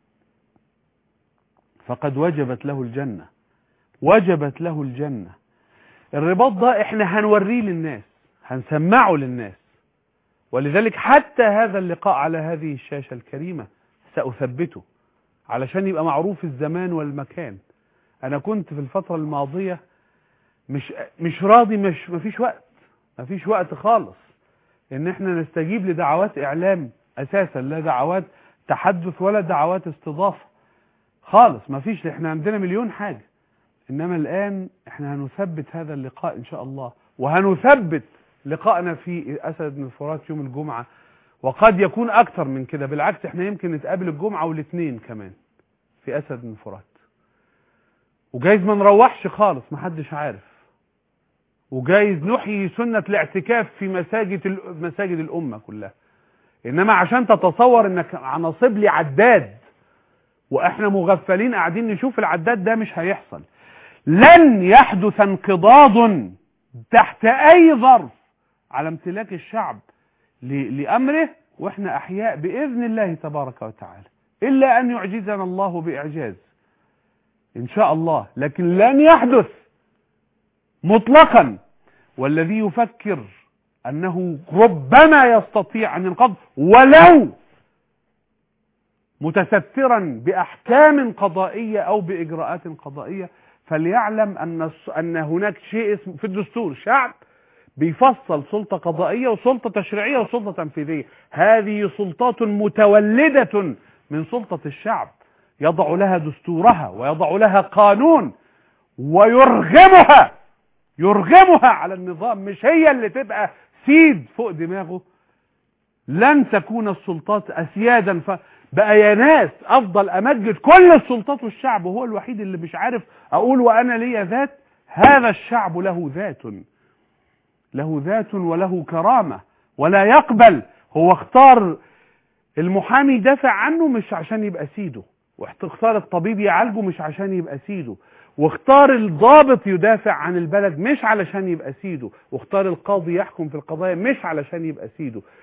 فقد وجبت له الجنة وجبت له الجنة الرباط ده احنا هنوريه للناس هنسمعه للناس ولذلك حتى هذا اللقاء على هذه الشاشة الكريمة سأثبته علشان يبقى معروف الزمان والمكان أنا كنت في الفترة الماضية مش مش راضي مش مفيش وقت مفيش وقت خالص إن إحنا نستجيب لدعوات إعلام أساسا لا دعوات تحدث ولا دعوات استضافة خالص مفيش إحنا عندنا مليون حاجة إنما الآن إحنا هنثبت هذا اللقاء إن شاء الله وهنثبت لقائنا في أسد بن الفرات يوم الجمعة وقد يكون أكثر من كده بالعكس احنا يمكن نتقابل الجمعة والاثنين كمان في أسد بن الفرات وجايز ما نروحش خالص محدش عارف وجايز نحيي سنة الاعتكاف في مساجد مساجد الأمة كلها إنما عشان تتصور إنك نصيب لي عداد وإحنا مغفلين قاعدين نشوف العداد ده مش هيحصل لن يحدث انقضاض تحت أي ظرف على امتلاك الشعب لأمره وإحنا أحياء بإذن الله تبارك وتعالى إلا أن يعجزنا الله بإعجاز إن شاء الله لكن لن يحدث مطلقا والذي يفكر أنه ربما يستطيع أن ينقض ولو متسترا بأحكام قضائية أو بإجراءات قضائية فليعلم أن أن هناك شيء اسمه في الدستور شعب بيفصل سلطة قضائية وسلطة تشريعية وسلطة تنفيذية هذه سلطات متولدة من سلطة الشعب يضع لها دستورها ويضع لها قانون ويرغمها يرغمها على النظام مش هي اللي تبقى سيد فوق دماغه لن تكون السلطات أسيادا فبقى يا ناس أفضل أمجد كل السلطات والشعب وهو الوحيد اللي مش عارف أقول وأنا لي ذات هذا الشعب له ذات له ذات وله كرامة ولا يقبل هو اختار المحامي يدافع عنه مش عشان يبقى سيده واختار الطبيب يعالجه مش عشان يبقى سيده واختار الضابط يدافع عن البلد مش علشان يبقى سيده واختار القاضي يحكم في القضايا مش علشان يبقى سيده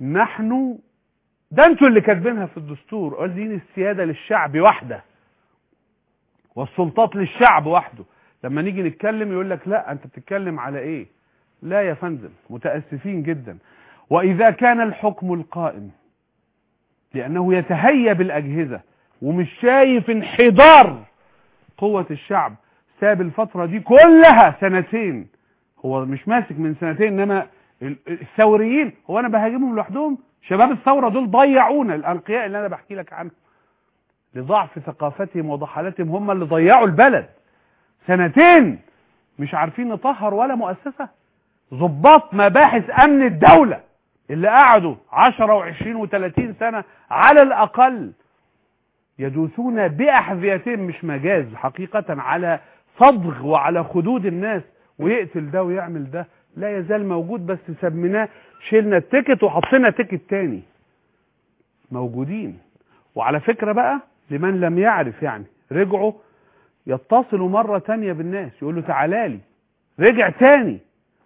نحن ده انتوا اللي كاتبينها في الدستور قال السيادة للشعب وحده والسلطات للشعب وحده لما نيجي نتكلم يقول لك لا انت بتتكلم على ايه لا يا فندم متأسفين جدا واذا كان الحكم القائم لانه يتهيأ بالاجهزة ومش شايف انحدار قوة الشعب ساب الفترة دي كلها سنتين هو مش ماسك من سنتين انما الثوريين هو انا بهاجمهم لوحدهم شباب الثورة دول ضيعونا الانقياء اللي انا بحكي لك عنه لضعف ثقافتهم وضحالتهم هم اللي ضيعوا البلد سنتين مش عارفين نطهر ولا مؤسسة ضباط مباحث امن الدولة اللي قعدوا 10 و20 و30 سنة على الاقل يدوسون باحذيتهم مش مجاز حقيقة على صدغ وعلى خدود الناس ويقتل ده ويعمل ده لا يزال موجود بس سميناه شيلنا التيكت وحطينا تيكت تاني موجودين وعلى فكرة بقى لمن لم يعرف يعني رجعوا يتصلوا مرة تانية بالناس يقولوا تعالالي رجع تاني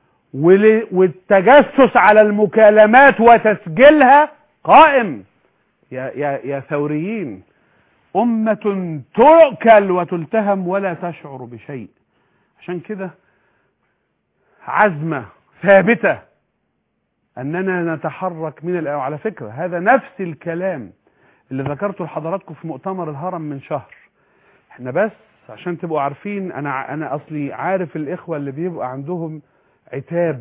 والتجسس على المكالمات وتسجيلها قائم يا, يا, يا ثوريين أمة تؤكل وتلتهم ولا تشعر بشيء عشان كده عزمة ثابتة أننا نتحرك من الآن على فكرة هذا نفس الكلام اللي ذكرته لحضراتكم في مؤتمر الهرم من شهر احنا بس عشان تبقوا عارفين انا انا اصلي عارف الاخوه اللي بيبقى عندهم عتاب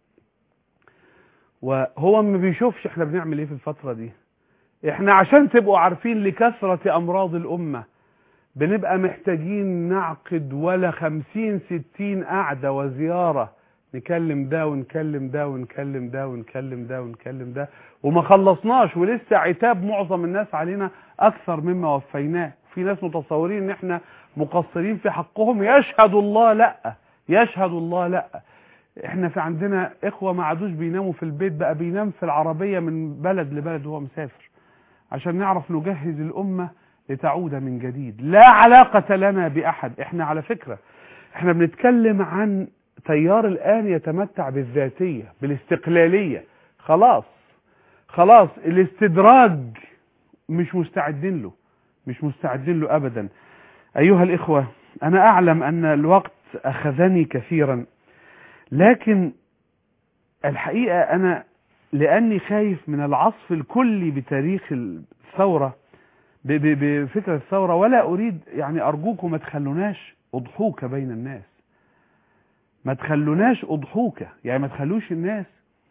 وهو ما بيشوفش احنا بنعمل ايه في الفتره دي احنا عشان تبقوا عارفين لكثره امراض الامه بنبقى محتاجين نعقد ولا خمسين ستين قعده وزياره نكلم ده ونكلم ده ونكلم ده ونكلم ده ونكلم ده وما خلصناش ولسه عتاب معظم الناس علينا اكثر مما وفيناه في ناس متصورين ان احنا مقصرين في حقهم يشهد الله لا يشهد الله لا احنا في عندنا اخوة ما عادوش بيناموا في البيت بقى بينام في العربية من بلد لبلد وهو مسافر عشان نعرف نجهز الامة لتعود من جديد لا علاقة لنا باحد احنا على فكرة احنا بنتكلم عن تيار الان يتمتع بالذاتية بالاستقلالية خلاص خلاص الاستدراج مش مستعدين له مش مستعدين له ابدا ايها الاخوة انا اعلم ان الوقت اخذني كثيرا لكن الحقيقة انا لاني خايف من العصف الكلي بتاريخ الثورة بفكرة الثورة ولا اريد يعني ارجوكم ما تخلوناش اضحوك بين الناس ما تخلوناش اضحوك يعني ما تخلوش الناس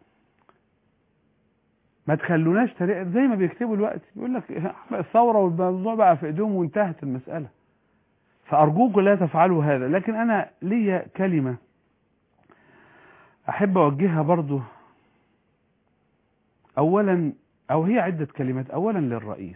ما تخلوناش طريقة زي ما بيكتبوا الوقت يقول لك الثورة والموضوع بقى في ايديهم وانتهت المسألة فأرجوكم لا تفعلوا هذا لكن أنا لي كلمة أحب أوجهها برضو أولا أو هي عدة كلمات أولا للرئيس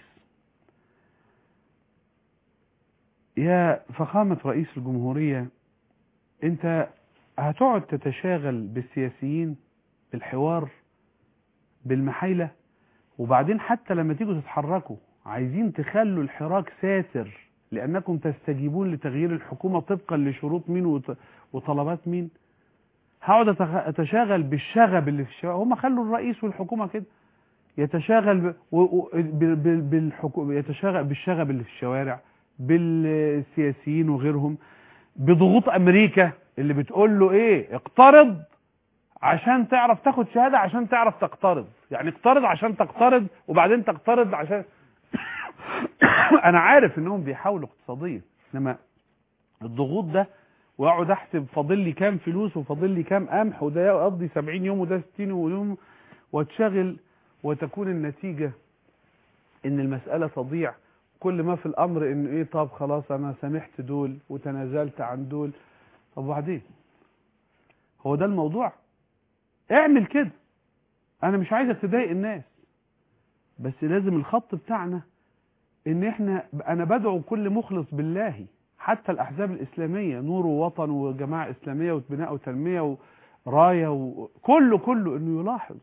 يا فخامة رئيس الجمهورية أنت هتقعد تتشاغل بالسياسيين بالحوار بالمحايلة وبعدين حتى لما تيجوا تتحركوا عايزين تخلوا الحراك ساتر لأنكم تستجيبون لتغيير الحكومة طبقا لشروط مين وطلبات مين هقعد أتشاغل بالشغب اللي في الشوارع هم خلوا الرئيس والحكومة كده يتشاغل بالحكومة يتشاغل بالشغب اللي في الشوارع بالسياسيين وغيرهم بضغوط أمريكا اللي بتقول له إيه اقترض عشان تعرف تاخد شهادة عشان تعرف تقترض يعني اقترض عشان تقترض وبعدين تقترض عشان انا عارف انهم بيحاولوا اقتصاديا انما الضغوط ده واقعد احسب فاضل لي كام فلوس وفاضل لي كام قمح وده يقضي 70 يوم وده 60 يوم واتشغل وتكون النتيجة ان المسألة تضيع كل ما في الامر ان ايه طب خلاص انا سامحت دول وتنازلت عن دول طب وبعدين هو ده الموضوع اعمل كده انا مش عايزك تضايق الناس بس لازم الخط بتاعنا ان احنا انا بدعو كل مخلص بالله حتى الاحزاب الاسلامية نور ووطن وجماعة اسلامية وبناء وتنمية وراية وكله كله انه يلاحظ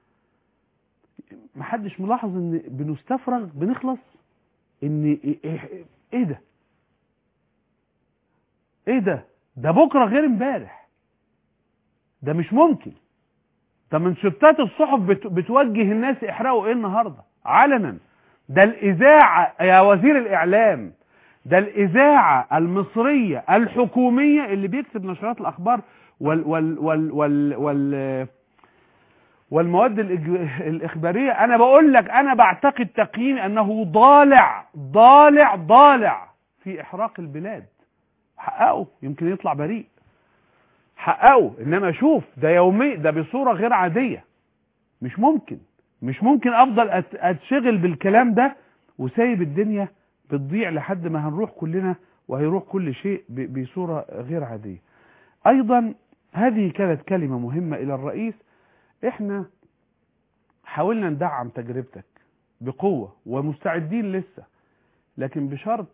محدش ملاحظ ان بنستفرغ بنخلص ان ايه, إيه ده ايه ده ده بكرة غير امبارح ده مش ممكن طب منشطات الصحف بت... بتوجه الناس احرقوا ايه النهارده علنا ده الاذاعه يا وزير الاعلام ده الاذاعه المصريه الحكوميه اللي بيكتب نشرات الاخبار وال وال وال وال, وال... والمواد الإج- الإخبارية أنا بقول لك أنا بعتقد تقييمي أنه ضالع ضالع ضالع في إحراق البلاد حققه يمكن يطلع بريء حققه إنما شوف ده يومي ده بصورة غير عادية مش ممكن مش ممكن أفضل أت- أتشغل بالكلام ده وسايب الدنيا بتضيع لحد ما هنروح كلنا وهيروح كل شيء ب- بصورة غير عادية أيضا هذه كانت كلمة مهمة إلى الرئيس احنا حاولنا ندعم تجربتك بقوة ومستعدين لسه لكن بشرط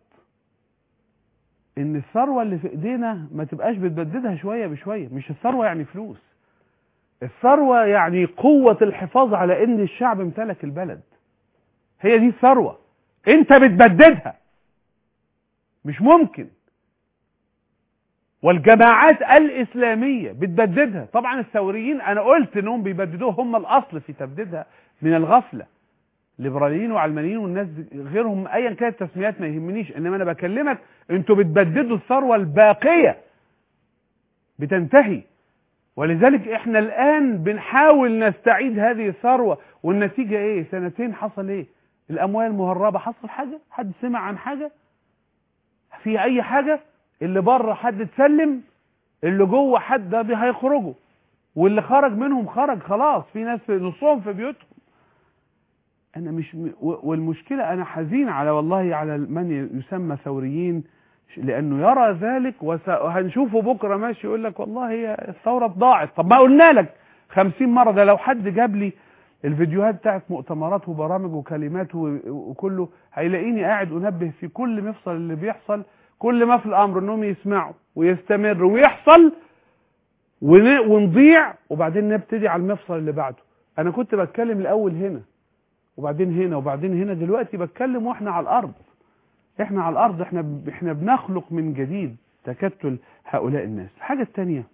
ان الثروة اللي في ايدينا ما تبقاش بتبددها شوية بشوية مش الثروة يعني فلوس الثروة يعني قوة الحفاظ على ان الشعب امتلك البلد هي دي الثروة انت بتبددها مش ممكن والجماعات الإسلامية بتبددها طبعا الثوريين أنا قلت أنهم بيبددوها هم الأصل في تبديدها من الغفلة ليبراليين وعلمانيين والناس غيرهم أيا كانت التسميات ما يهمنيش إنما أنا بكلمك أنتوا بتبددوا الثروة الباقية بتنتهي ولذلك احنا الآن بنحاول نستعيد هذه الثروة والنتيجة ايه سنتين حصل ايه الأموال المهربة حصل حاجة حد سمع عن حاجة في أي حاجة اللي بره حد اتسلم اللي جوه حد ده بي- هيخرجوا واللي خرج منهم خرج خلاص في ناس في نصهم في بيوتهم انا مش م... و- والمشكله انا حزين على والله على من يسمى ثوريين ش- لانه يرى ذلك وس- وهنشوفه بكره ماشي يقول لك والله هي الثوره ضاعت طب ما قلنا لك خمسين مره ده لو حد جاب لي الفيديوهات بتاعت مؤتمرات وبرامج وكلمات و- وكله هيلاقيني قاعد انبه في كل مفصل اللي بيحصل كل ما في الامر انهم يسمعوا ويستمروا ويحصل ون- ونضيع وبعدين نبتدي على المفصل اللي بعده انا كنت بتكلم الاول هنا وبعدين هنا وبعدين هنا دلوقتي بتكلم واحنا على الارض احنا على الارض احنا ب- احنا بنخلق من جديد تكتل هؤلاء الناس الحاجه الثانيه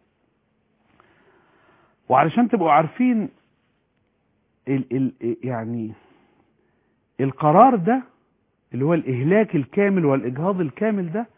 وعلشان تبقوا عارفين ال ال يعني القرار ده اللي هو الإهلاك الكامل والإجهاض الكامل ده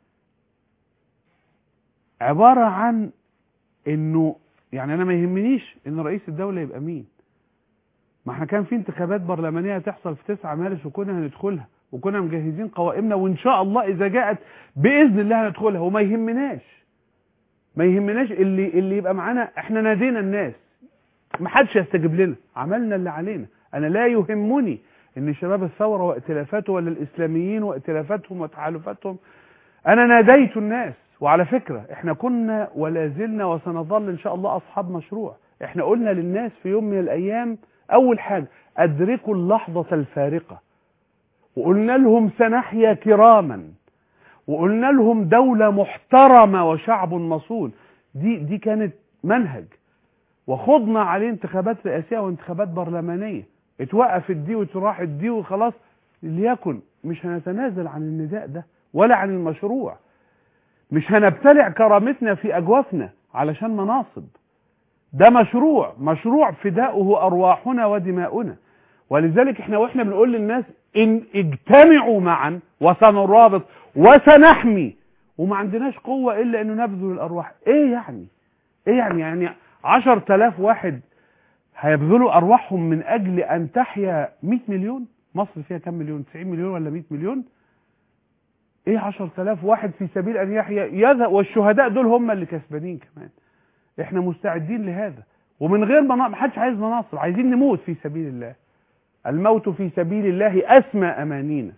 عبارة عن إنه يعني أنا ما يهمنيش إن رئيس الدولة يبقى مين ما احنا كان في انتخابات برلمانية تحصل في 9 مارس وكنا هندخلها وكنا مجهزين قوائمنا وإن شاء الله إذا جاءت بإذن الله هندخلها وما يهمناش ما يهمناش اللي اللي يبقى معانا احنا نادينا الناس ما حدش يستجيب لنا عملنا اللي علينا انا لا يهمني ان شباب الثوره وائتلافاته ولا الاسلاميين وائتلافاتهم وتحالفاتهم انا ناديت الناس وعلى فكره احنا كنا ولا زلنا وسنظل ان شاء الله اصحاب مشروع احنا قلنا للناس في يوم من الايام اول حاجه ادركوا اللحظه الفارقه وقلنا لهم سنحيا كراما وقلنا لهم دولة محترمة وشعب مصون دي دي كانت منهج وخضنا عليه انتخابات رئاسية وانتخابات برلمانية اتوقفت دي وتراحت دي وخلاص ليكن مش هنتنازل عن النداء ده ولا عن المشروع مش هنبتلع كرامتنا في أجوافنا علشان مناصب ده مشروع مشروع فداؤه أرواحنا ودماؤنا ولذلك احنا واحنا بنقول للناس ان اجتمعوا معا وسنرابط وسنحمي وما عندناش قوة الا انه نبذل الارواح ايه يعني ايه يعني يعني عشر تلاف واحد هيبذلوا ارواحهم من اجل ان تحيا 100 مليون مصر فيها كم مليون 90 مليون ولا 100 مليون ايه عشر تلاف واحد في سبيل ان يحيا يذهب والشهداء دول هم اللي كسبانين كمان احنا مستعدين لهذا ومن غير ما ما حدش عايز مناصب عايزين نموت في سبيل الله الموت في سبيل الله أسمى أمانينا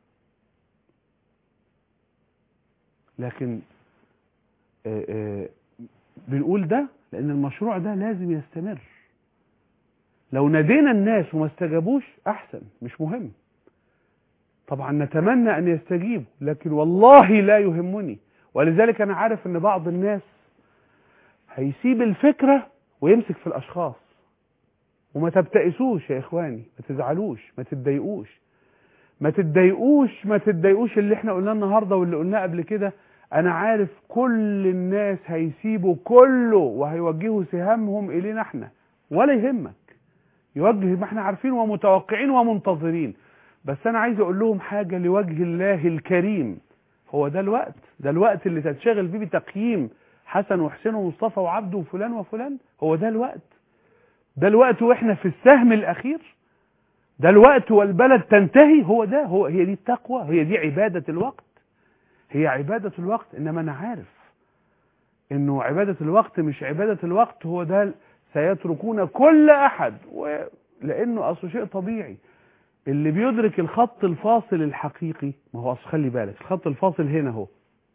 لكن آه، آه، بنقول ده لأن المشروع ده لازم يستمر لو نادينا الناس وما استجابوش أحسن مش مهم طبعا نتمنى أن يستجيبوا لكن والله لا يهمني ولذلك أنا عارف أن بعض الناس هيسيب الفكرة ويمسك في الأشخاص وما تبتئسوش يا اخواني ما تزعلوش ما تتضايقوش ما تتضايقوش ما تتضايقوش اللي احنا قلناه النهارده واللي قلناه قبل كده انا عارف كل الناس هيسيبوا كله وهيوجهوا سهامهم الينا احنا ولا يهمك يوجه ما احنا عارفين ومتوقعين ومنتظرين بس انا عايز اقول لهم حاجة لوجه الله الكريم هو ده الوقت ده الوقت اللي تتشغل فيه بتقييم حسن وحسين ومصطفى وعبده وفلان وفلان هو ده الوقت ده الوقت واحنا في السهم الاخير ده الوقت والبلد تنتهي هو ده هو هي دي التقوى هي دي عبادة الوقت هي عبادة الوقت انما انا عارف انه عبادة الوقت مش عبادة الوقت هو ده سيتركون كل احد لانه اصله شيء طبيعي اللي بيدرك الخط الفاصل الحقيقي ما هو اصل خلي بالك الخط الفاصل هنا اهو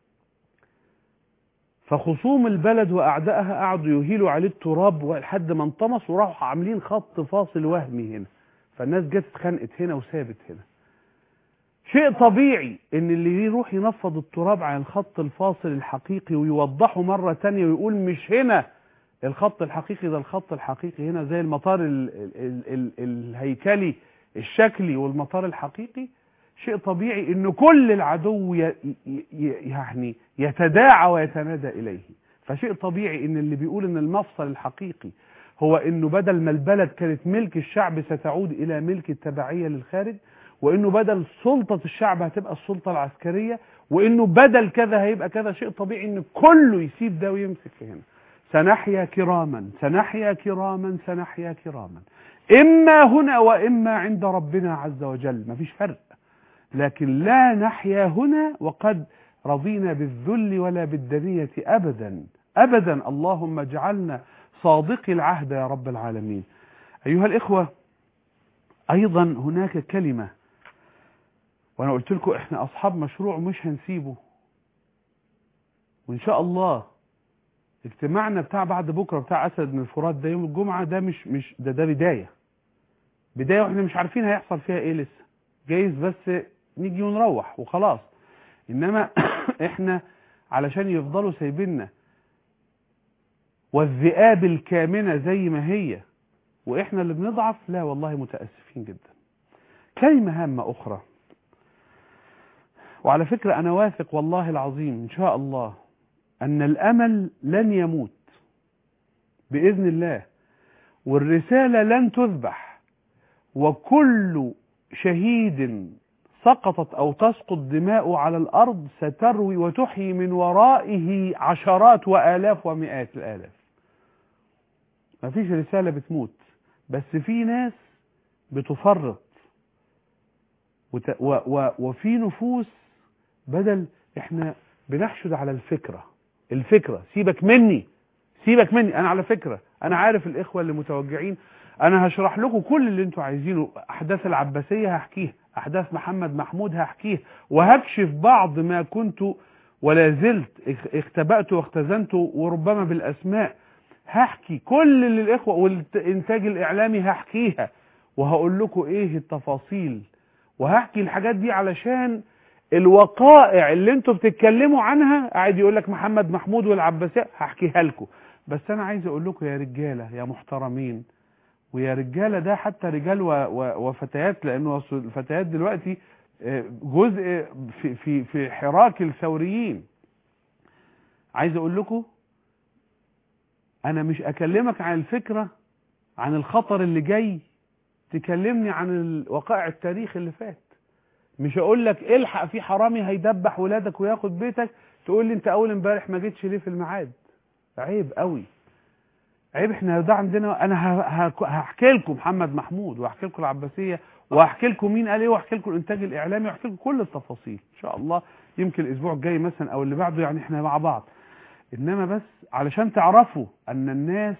فخصوم البلد واعدائها قعدوا يهيلوا عليه التراب لحد ما انطمس وراحوا عاملين خط فاصل وهمي هنا فالناس جت اتخانقت هنا وسابت هنا شيء طبيعي ان اللي يروح ينفض التراب عن الخط الفاصل الحقيقي ويوضحه مرة تانية ويقول مش هنا الخط الحقيقي ده الخط الحقيقي هنا زي المطار ال ال ال الهيكلي الشكلي والمطار الحقيقي شيء طبيعي ان كل العدو ي يعني يتداعى ويتنادى اليه فشيء طبيعي ان اللي بيقول ان المفصل الحقيقي هو انه بدل ما البلد كانت ملك الشعب ستعود الى ملك التبعية للخارج وانه بدل سلطة الشعب هتبقى السلطة العسكرية وانه بدل كذا هيبقى كذا شيء طبيعي ان كله يسيب ده ويمسك هنا سنحيا كراما سنحيا كراما سنحيا كراما اما هنا واما عند ربنا عز وجل مفيش فرق لكن لا نحيا هنا وقد رضينا بالذل ولا بالدنية ابدا ابدا اللهم اجعلنا صادقي العهد يا رب العالمين ايها الاخوة ايضا هناك كلمة وانا قلت لكم احنا اصحاب مشروع مش هنسيبه وان شاء الله اجتماعنا بتاع بعد بكره بتاع اسد من الفرات ده يوم الجمعه ده مش مش ده ده بدايه بدايه واحنا مش عارفين هيحصل فيها ايه لسه جايز بس نيجي ونروح وخلاص انما احنا علشان يفضلوا سايبيننا والذئاب الكامنه زي ما هي واحنا اللي بنضعف لا والله متاسفين جدا كلمه هامه اخرى وعلى فكره انا واثق والله العظيم ان شاء الله أن الأمل لن يموت بإذن الله والرسالة لن تذبح وكل شهيد سقطت أو تسقط دماء على الأرض ستروي وتحيي من ورائه عشرات وآلاف ومئات الآلاف ما فيش رسالة بتموت بس في ناس بتفرط وت... و... و... وفي نفوس بدل احنا بنحشد على الفكره الفكرة سيبك مني سيبك مني انا على فكرة انا عارف الاخوة اللي متوجعين انا هشرح لكم كل اللي انتوا عايزينه احداث العباسية هحكيها احداث محمد محمود هحكيها وهكشف بعض ما كنت ولا زلت اختبأت واختزنت وربما بالاسماء هحكي كل اللي الاخوة والانتاج الاعلامي هحكيها وهقول لكم ايه التفاصيل وهحكي الحاجات دي علشان الوقائع اللي انتوا بتتكلموا عنها قاعد يقول لك محمد محمود والعباسية هحكيها لكم بس انا عايز اقول لكم يا رجالة يا محترمين ويا رجالة ده حتى رجال و و وفتيات لانه الفتيات دلوقتي جزء في في في حراك الثوريين عايز اقول لكم انا مش اكلمك عن الفكرة عن الخطر اللي جاي تكلمني عن وقائع التاريخ اللي فات مش هقول لك الحق في حرامي هيدبح ولادك وياخد بيتك تقول لي انت اول امبارح ما جيتش ليه في الميعاد عيب قوي عيب احنا ده عندنا انا هحكي لكم محمد محمود وهحكي لكم العباسيه وهحكي لكم مين قال ايه وهحكي لكم الانتاج الاعلامي وهحكي لكم كل التفاصيل ان شاء الله يمكن الاسبوع الجاي مثلا او اللي بعده يعني احنا مع بعض انما بس علشان تعرفوا ان الناس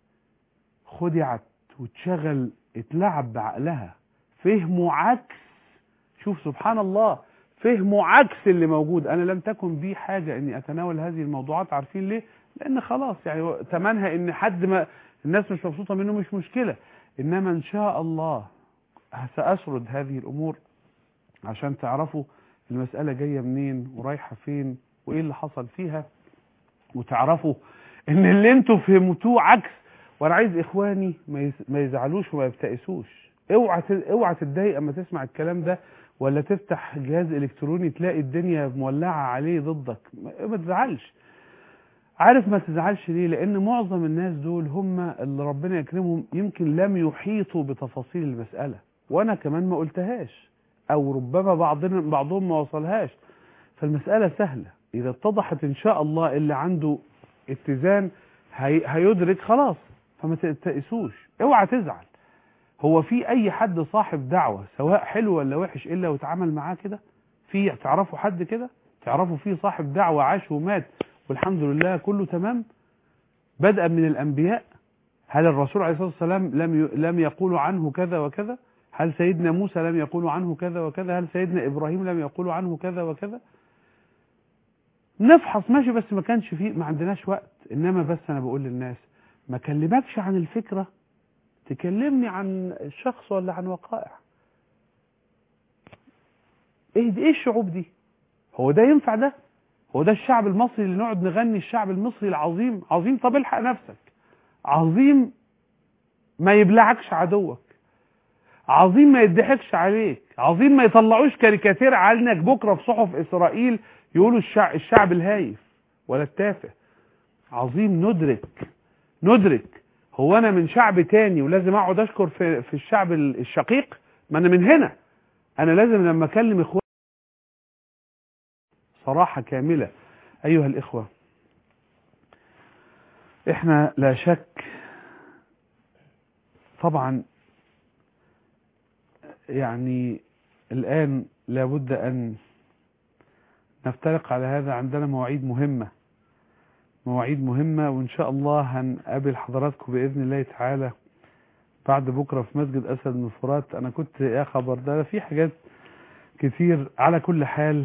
خدعت واتشغل اتلعب بعقلها فهموا عكس شوف سبحان الله فهموا عكس اللي موجود انا لم تكن بي حاجة اني اتناول هذه الموضوعات عارفين ليه لان خلاص يعني تمنها ان حد ما الناس مش مبسوطة منه مش مشكلة انما ان شاء الله سأسرد هذه الامور عشان تعرفوا المسألة جاية منين ورايحة فين وايه اللي حصل فيها وتعرفوا ان اللي انتوا فهمتوه عكس وانا عايز اخواني ما يزعلوش وما يبتئسوش اوعى اوعى تتضايق اما تسمع الكلام ده ولا تفتح جهاز الكتروني تلاقي الدنيا مولعه عليه ضدك ما تزعلش عارف ما تزعلش ليه لان معظم الناس دول هم اللي ربنا يكرمهم يمكن لم يحيطوا بتفاصيل المسألة وانا كمان ما قلتهاش او ربما بعضنا بعضهم ما وصلهاش فالمسألة سهلة اذا اتضحت ان شاء الله اللي عنده اتزان هي هيدرك خلاص فما تتأسوش اوعى تزعل هو في اي حد صاحب دعوة سواء حلو ولا وحش الا واتعامل معاه كده في تعرفوا حد كده تعرفوا في صاحب دعوة عاش ومات والحمد لله كله تمام بدءا من الأنبياء هل الرسول عليه الصلاة والسلام لم لم يقول عنه كذا وكذا هل سيدنا موسى لم يقول عنه كذا وكذا هل سيدنا إبراهيم لم يقول عنه كذا وكذا نفحص ماشي بس ما كانش فيه ما عندناش وقت إنما بس أنا بقول للناس ما كلمكش عن الفكرة تكلمني عن الشخص ولا عن وقائع ايه دي ايه الشعوب دي هو ده ينفع ده هو ده الشعب المصري اللي نقعد نغني الشعب المصري العظيم عظيم طب الحق نفسك عظيم ما يبلعكش عدوك عظيم ما يضحكش عليك عظيم ما يطلعوش كاريكاتير عنك بكره في صحف اسرائيل يقولوا الشعب, الشعب الهايف ولا التافه عظيم ندرك ندرك هو انا من شعب تاني ولازم اقعد اشكر في, في الشعب الشقيق ما انا من هنا انا لازم لما اكلم اخواني صراحة كاملة أيها الإخوة إحنا لا شك طبعا يعني الآن لابد أن نفترق على هذا عندنا مواعيد مهمة مواعيد مهمة وإن شاء الله هنقابل حضراتكم بإذن الله تعالى بعد بكرة في مسجد أسد بن فرات أنا كنت يا خبر ده في حاجات كتير على كل حال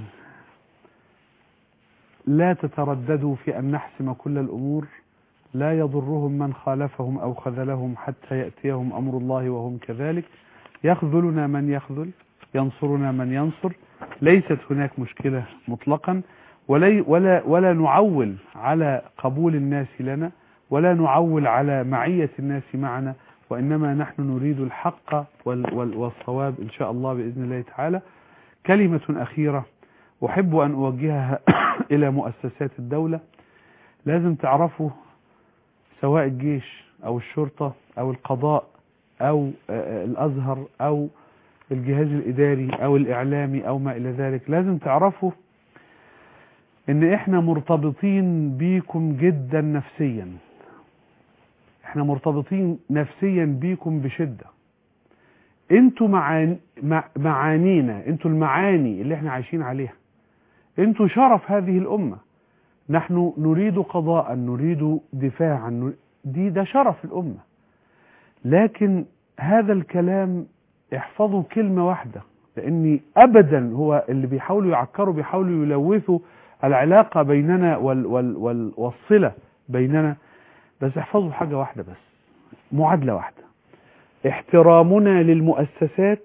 لا تترددوا في أن نحسم كل الأمور لا يضرهم من خالفهم أو خذلهم حتى يأتيهم أمر الله وهم كذلك يخذلنا من يخذل ينصرنا من ينصر ليست هناك مشكلة مطلقا ولا, ولا, ولا نعول على قبول الناس لنا ولا نعول على معية الناس معنا وإنما نحن نريد الحق والصواب إن شاء الله بإذن الله تعالى كلمة أخيرة أحب أن أوجهها إلى مؤسسات الدولة لازم تعرفوا سواء الجيش أو الشرطة أو القضاء أو الأزهر أو الجهاز الإداري أو الإعلامي أو ما إلى ذلك لازم تعرفوا إن إحنا مرتبطين بيكم جدا نفسيا إحنا مرتبطين نفسيا بيكم بشدة انتوا معاني معانينا انتوا المعاني اللي احنا عايشين عليها انتوا شرف هذه الأمة نحن نريد قضاء نريد دفاعا دي ده شرف الأمة لكن هذا الكلام احفظوا كلمة واحدة لأني أبدا هو اللي بيحاولوا يعكروا بيحاولوا يلوثوا العلاقة بيننا وال وال وال والصلة بيننا بس احفظوا حاجة واحدة بس معادلة واحدة احترامنا للمؤسسات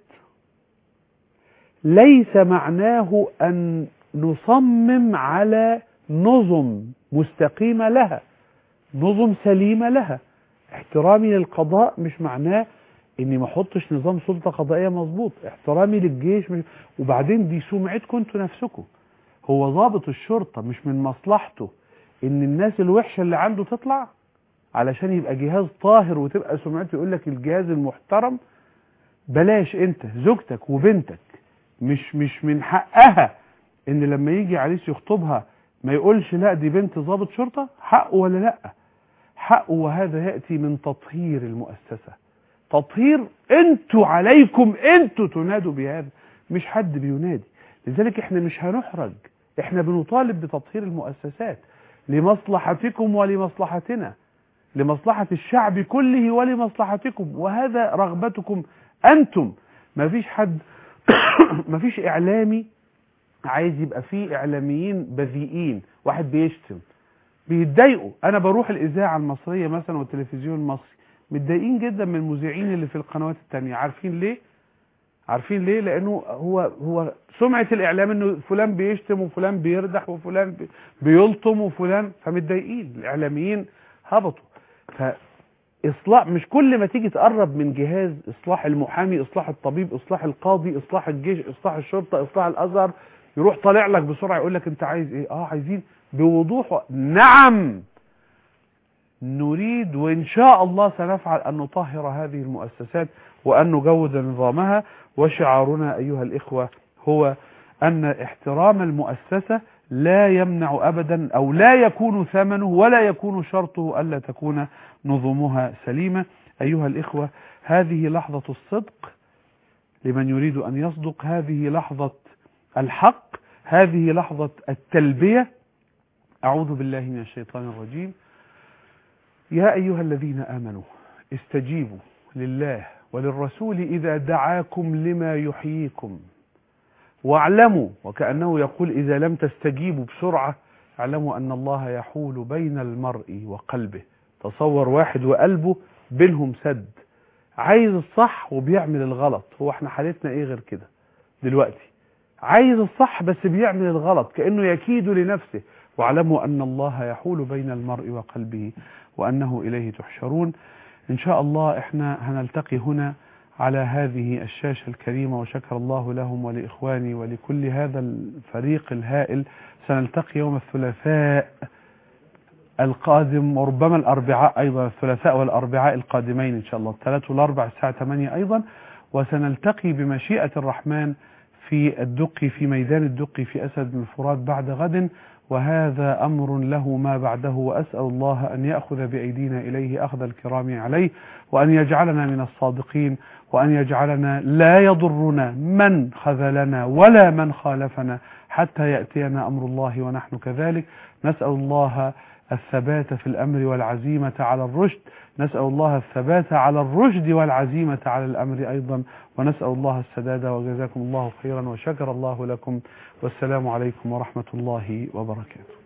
ليس معناه أن نصمم على نظم مستقيمة لها نظم سليمة لها احترامي للقضاء مش معناه اني ما احطش نظام سلطة قضائية مظبوط احترامي للجيش مش وبعدين دي سمعتكم انتوا نفسكم هو ضابط الشرطة مش من مصلحته ان الناس الوحشة اللي عنده تطلع علشان يبقى جهاز طاهر وتبقى سمعته يقول لك الجهاز المحترم بلاش انت زوجتك وبنتك مش مش من حقها ان لما يجي عريس يخطبها ما يقولش لا دي بنت ضابط شرطة حقه ولا لا حقه وهذا يأتي من تطهير المؤسسة تطهير انتوا عليكم انتوا تنادوا بهذا مش حد بينادي لذلك احنا مش هنحرج احنا بنطالب بتطهير المؤسسات لمصلحتكم ولمصلحتنا لمصلحة الشعب كله ولمصلحتكم وهذا رغبتكم أنتم ما فيش حد ما فيش إعلامي عايز يبقى فيه إعلاميين بذيئين واحد بيشتم بيتضايقوا أنا بروح الإذاعة المصرية مثلا والتلفزيون المصري متضايقين جدا من المذيعين اللي في القنوات التانية عارفين ليه؟ عارفين ليه؟ لأنه هو هو سمعة الإعلام إنه فلان بيشتم وفلان بيردح وفلان بيلطم وفلان فمتضايقين الإعلاميين هبطوا فإصلاح مش كل ما تيجي تقرب من جهاز إصلاح المحامي إصلاح الطبيب إصلاح القاضي إصلاح الجيش إصلاح الشرطة إصلاح الأزهر يروح طالع لك بسرعة يقول لك أنت عايز إيه؟ آه عايزين بوضوح نعم نريد وإن شاء الله سنفعل أن نطهر هذه المؤسسات وأن نجود نظامها وشعارنا أيها الإخوة هو أن احترام المؤسسة لا يمنع أبدا أو لا يكون ثمنه ولا يكون شرطه ألا تكون نظمها سليمة أيها الإخوة هذه لحظة الصدق لمن يريد أن يصدق هذه لحظة الحق هذه لحظة التلبية أعوذ بالله من الشيطان الرجيم يا أيها الذين آمنوا استجيبوا لله وللرسول إذا دعاكم لما يحييكم واعلموا وكأنه يقول إذا لم تستجيبوا بسرعة اعلموا أن الله يحول بين المرء وقلبه تصور واحد وقلبه بينهم سد عايز الصح وبيعمل الغلط هو احنا حالتنا ايه غير كده دلوقتي عايز الصح بس بيعمل الغلط كأنه يكيد لنفسه واعلموا أن الله يحول بين المرء وقلبه وأنه إليه تحشرون إن شاء الله إحنا هنلتقي هنا على هذه الشاشة الكريمة وشكر الله لهم ولإخواني ولكل هذا الفريق الهائل سنلتقي يوم الثلاثاء القادم وربما الأربعاء أيضا الثلاثاء والأربعاء القادمين إن شاء الله الثلاث والأربع الساعة 8 أيضا وسنلتقي بمشيئة الرحمن في الدقي في ميدان الدقي في أسد بن الفرات بعد غد وهذا أمر له ما بعده وأسأل الله أن يأخذ بأيدينا إليه أخذ الكرام عليه وأن يجعلنا من الصادقين وأن يجعلنا لا يضرنا من خذلنا ولا من خالفنا حتى يأتينا أمر الله ونحن كذلك نسأل الله الثبات في الأمر والعزيمة على الرشد نسأل الله الثبات على الرشد والعزيمة على الأمر أيضا ونسأل الله السداد وجزاكم الله خيرا وشكر الله لكم والسلام عليكم ورحمة الله وبركاته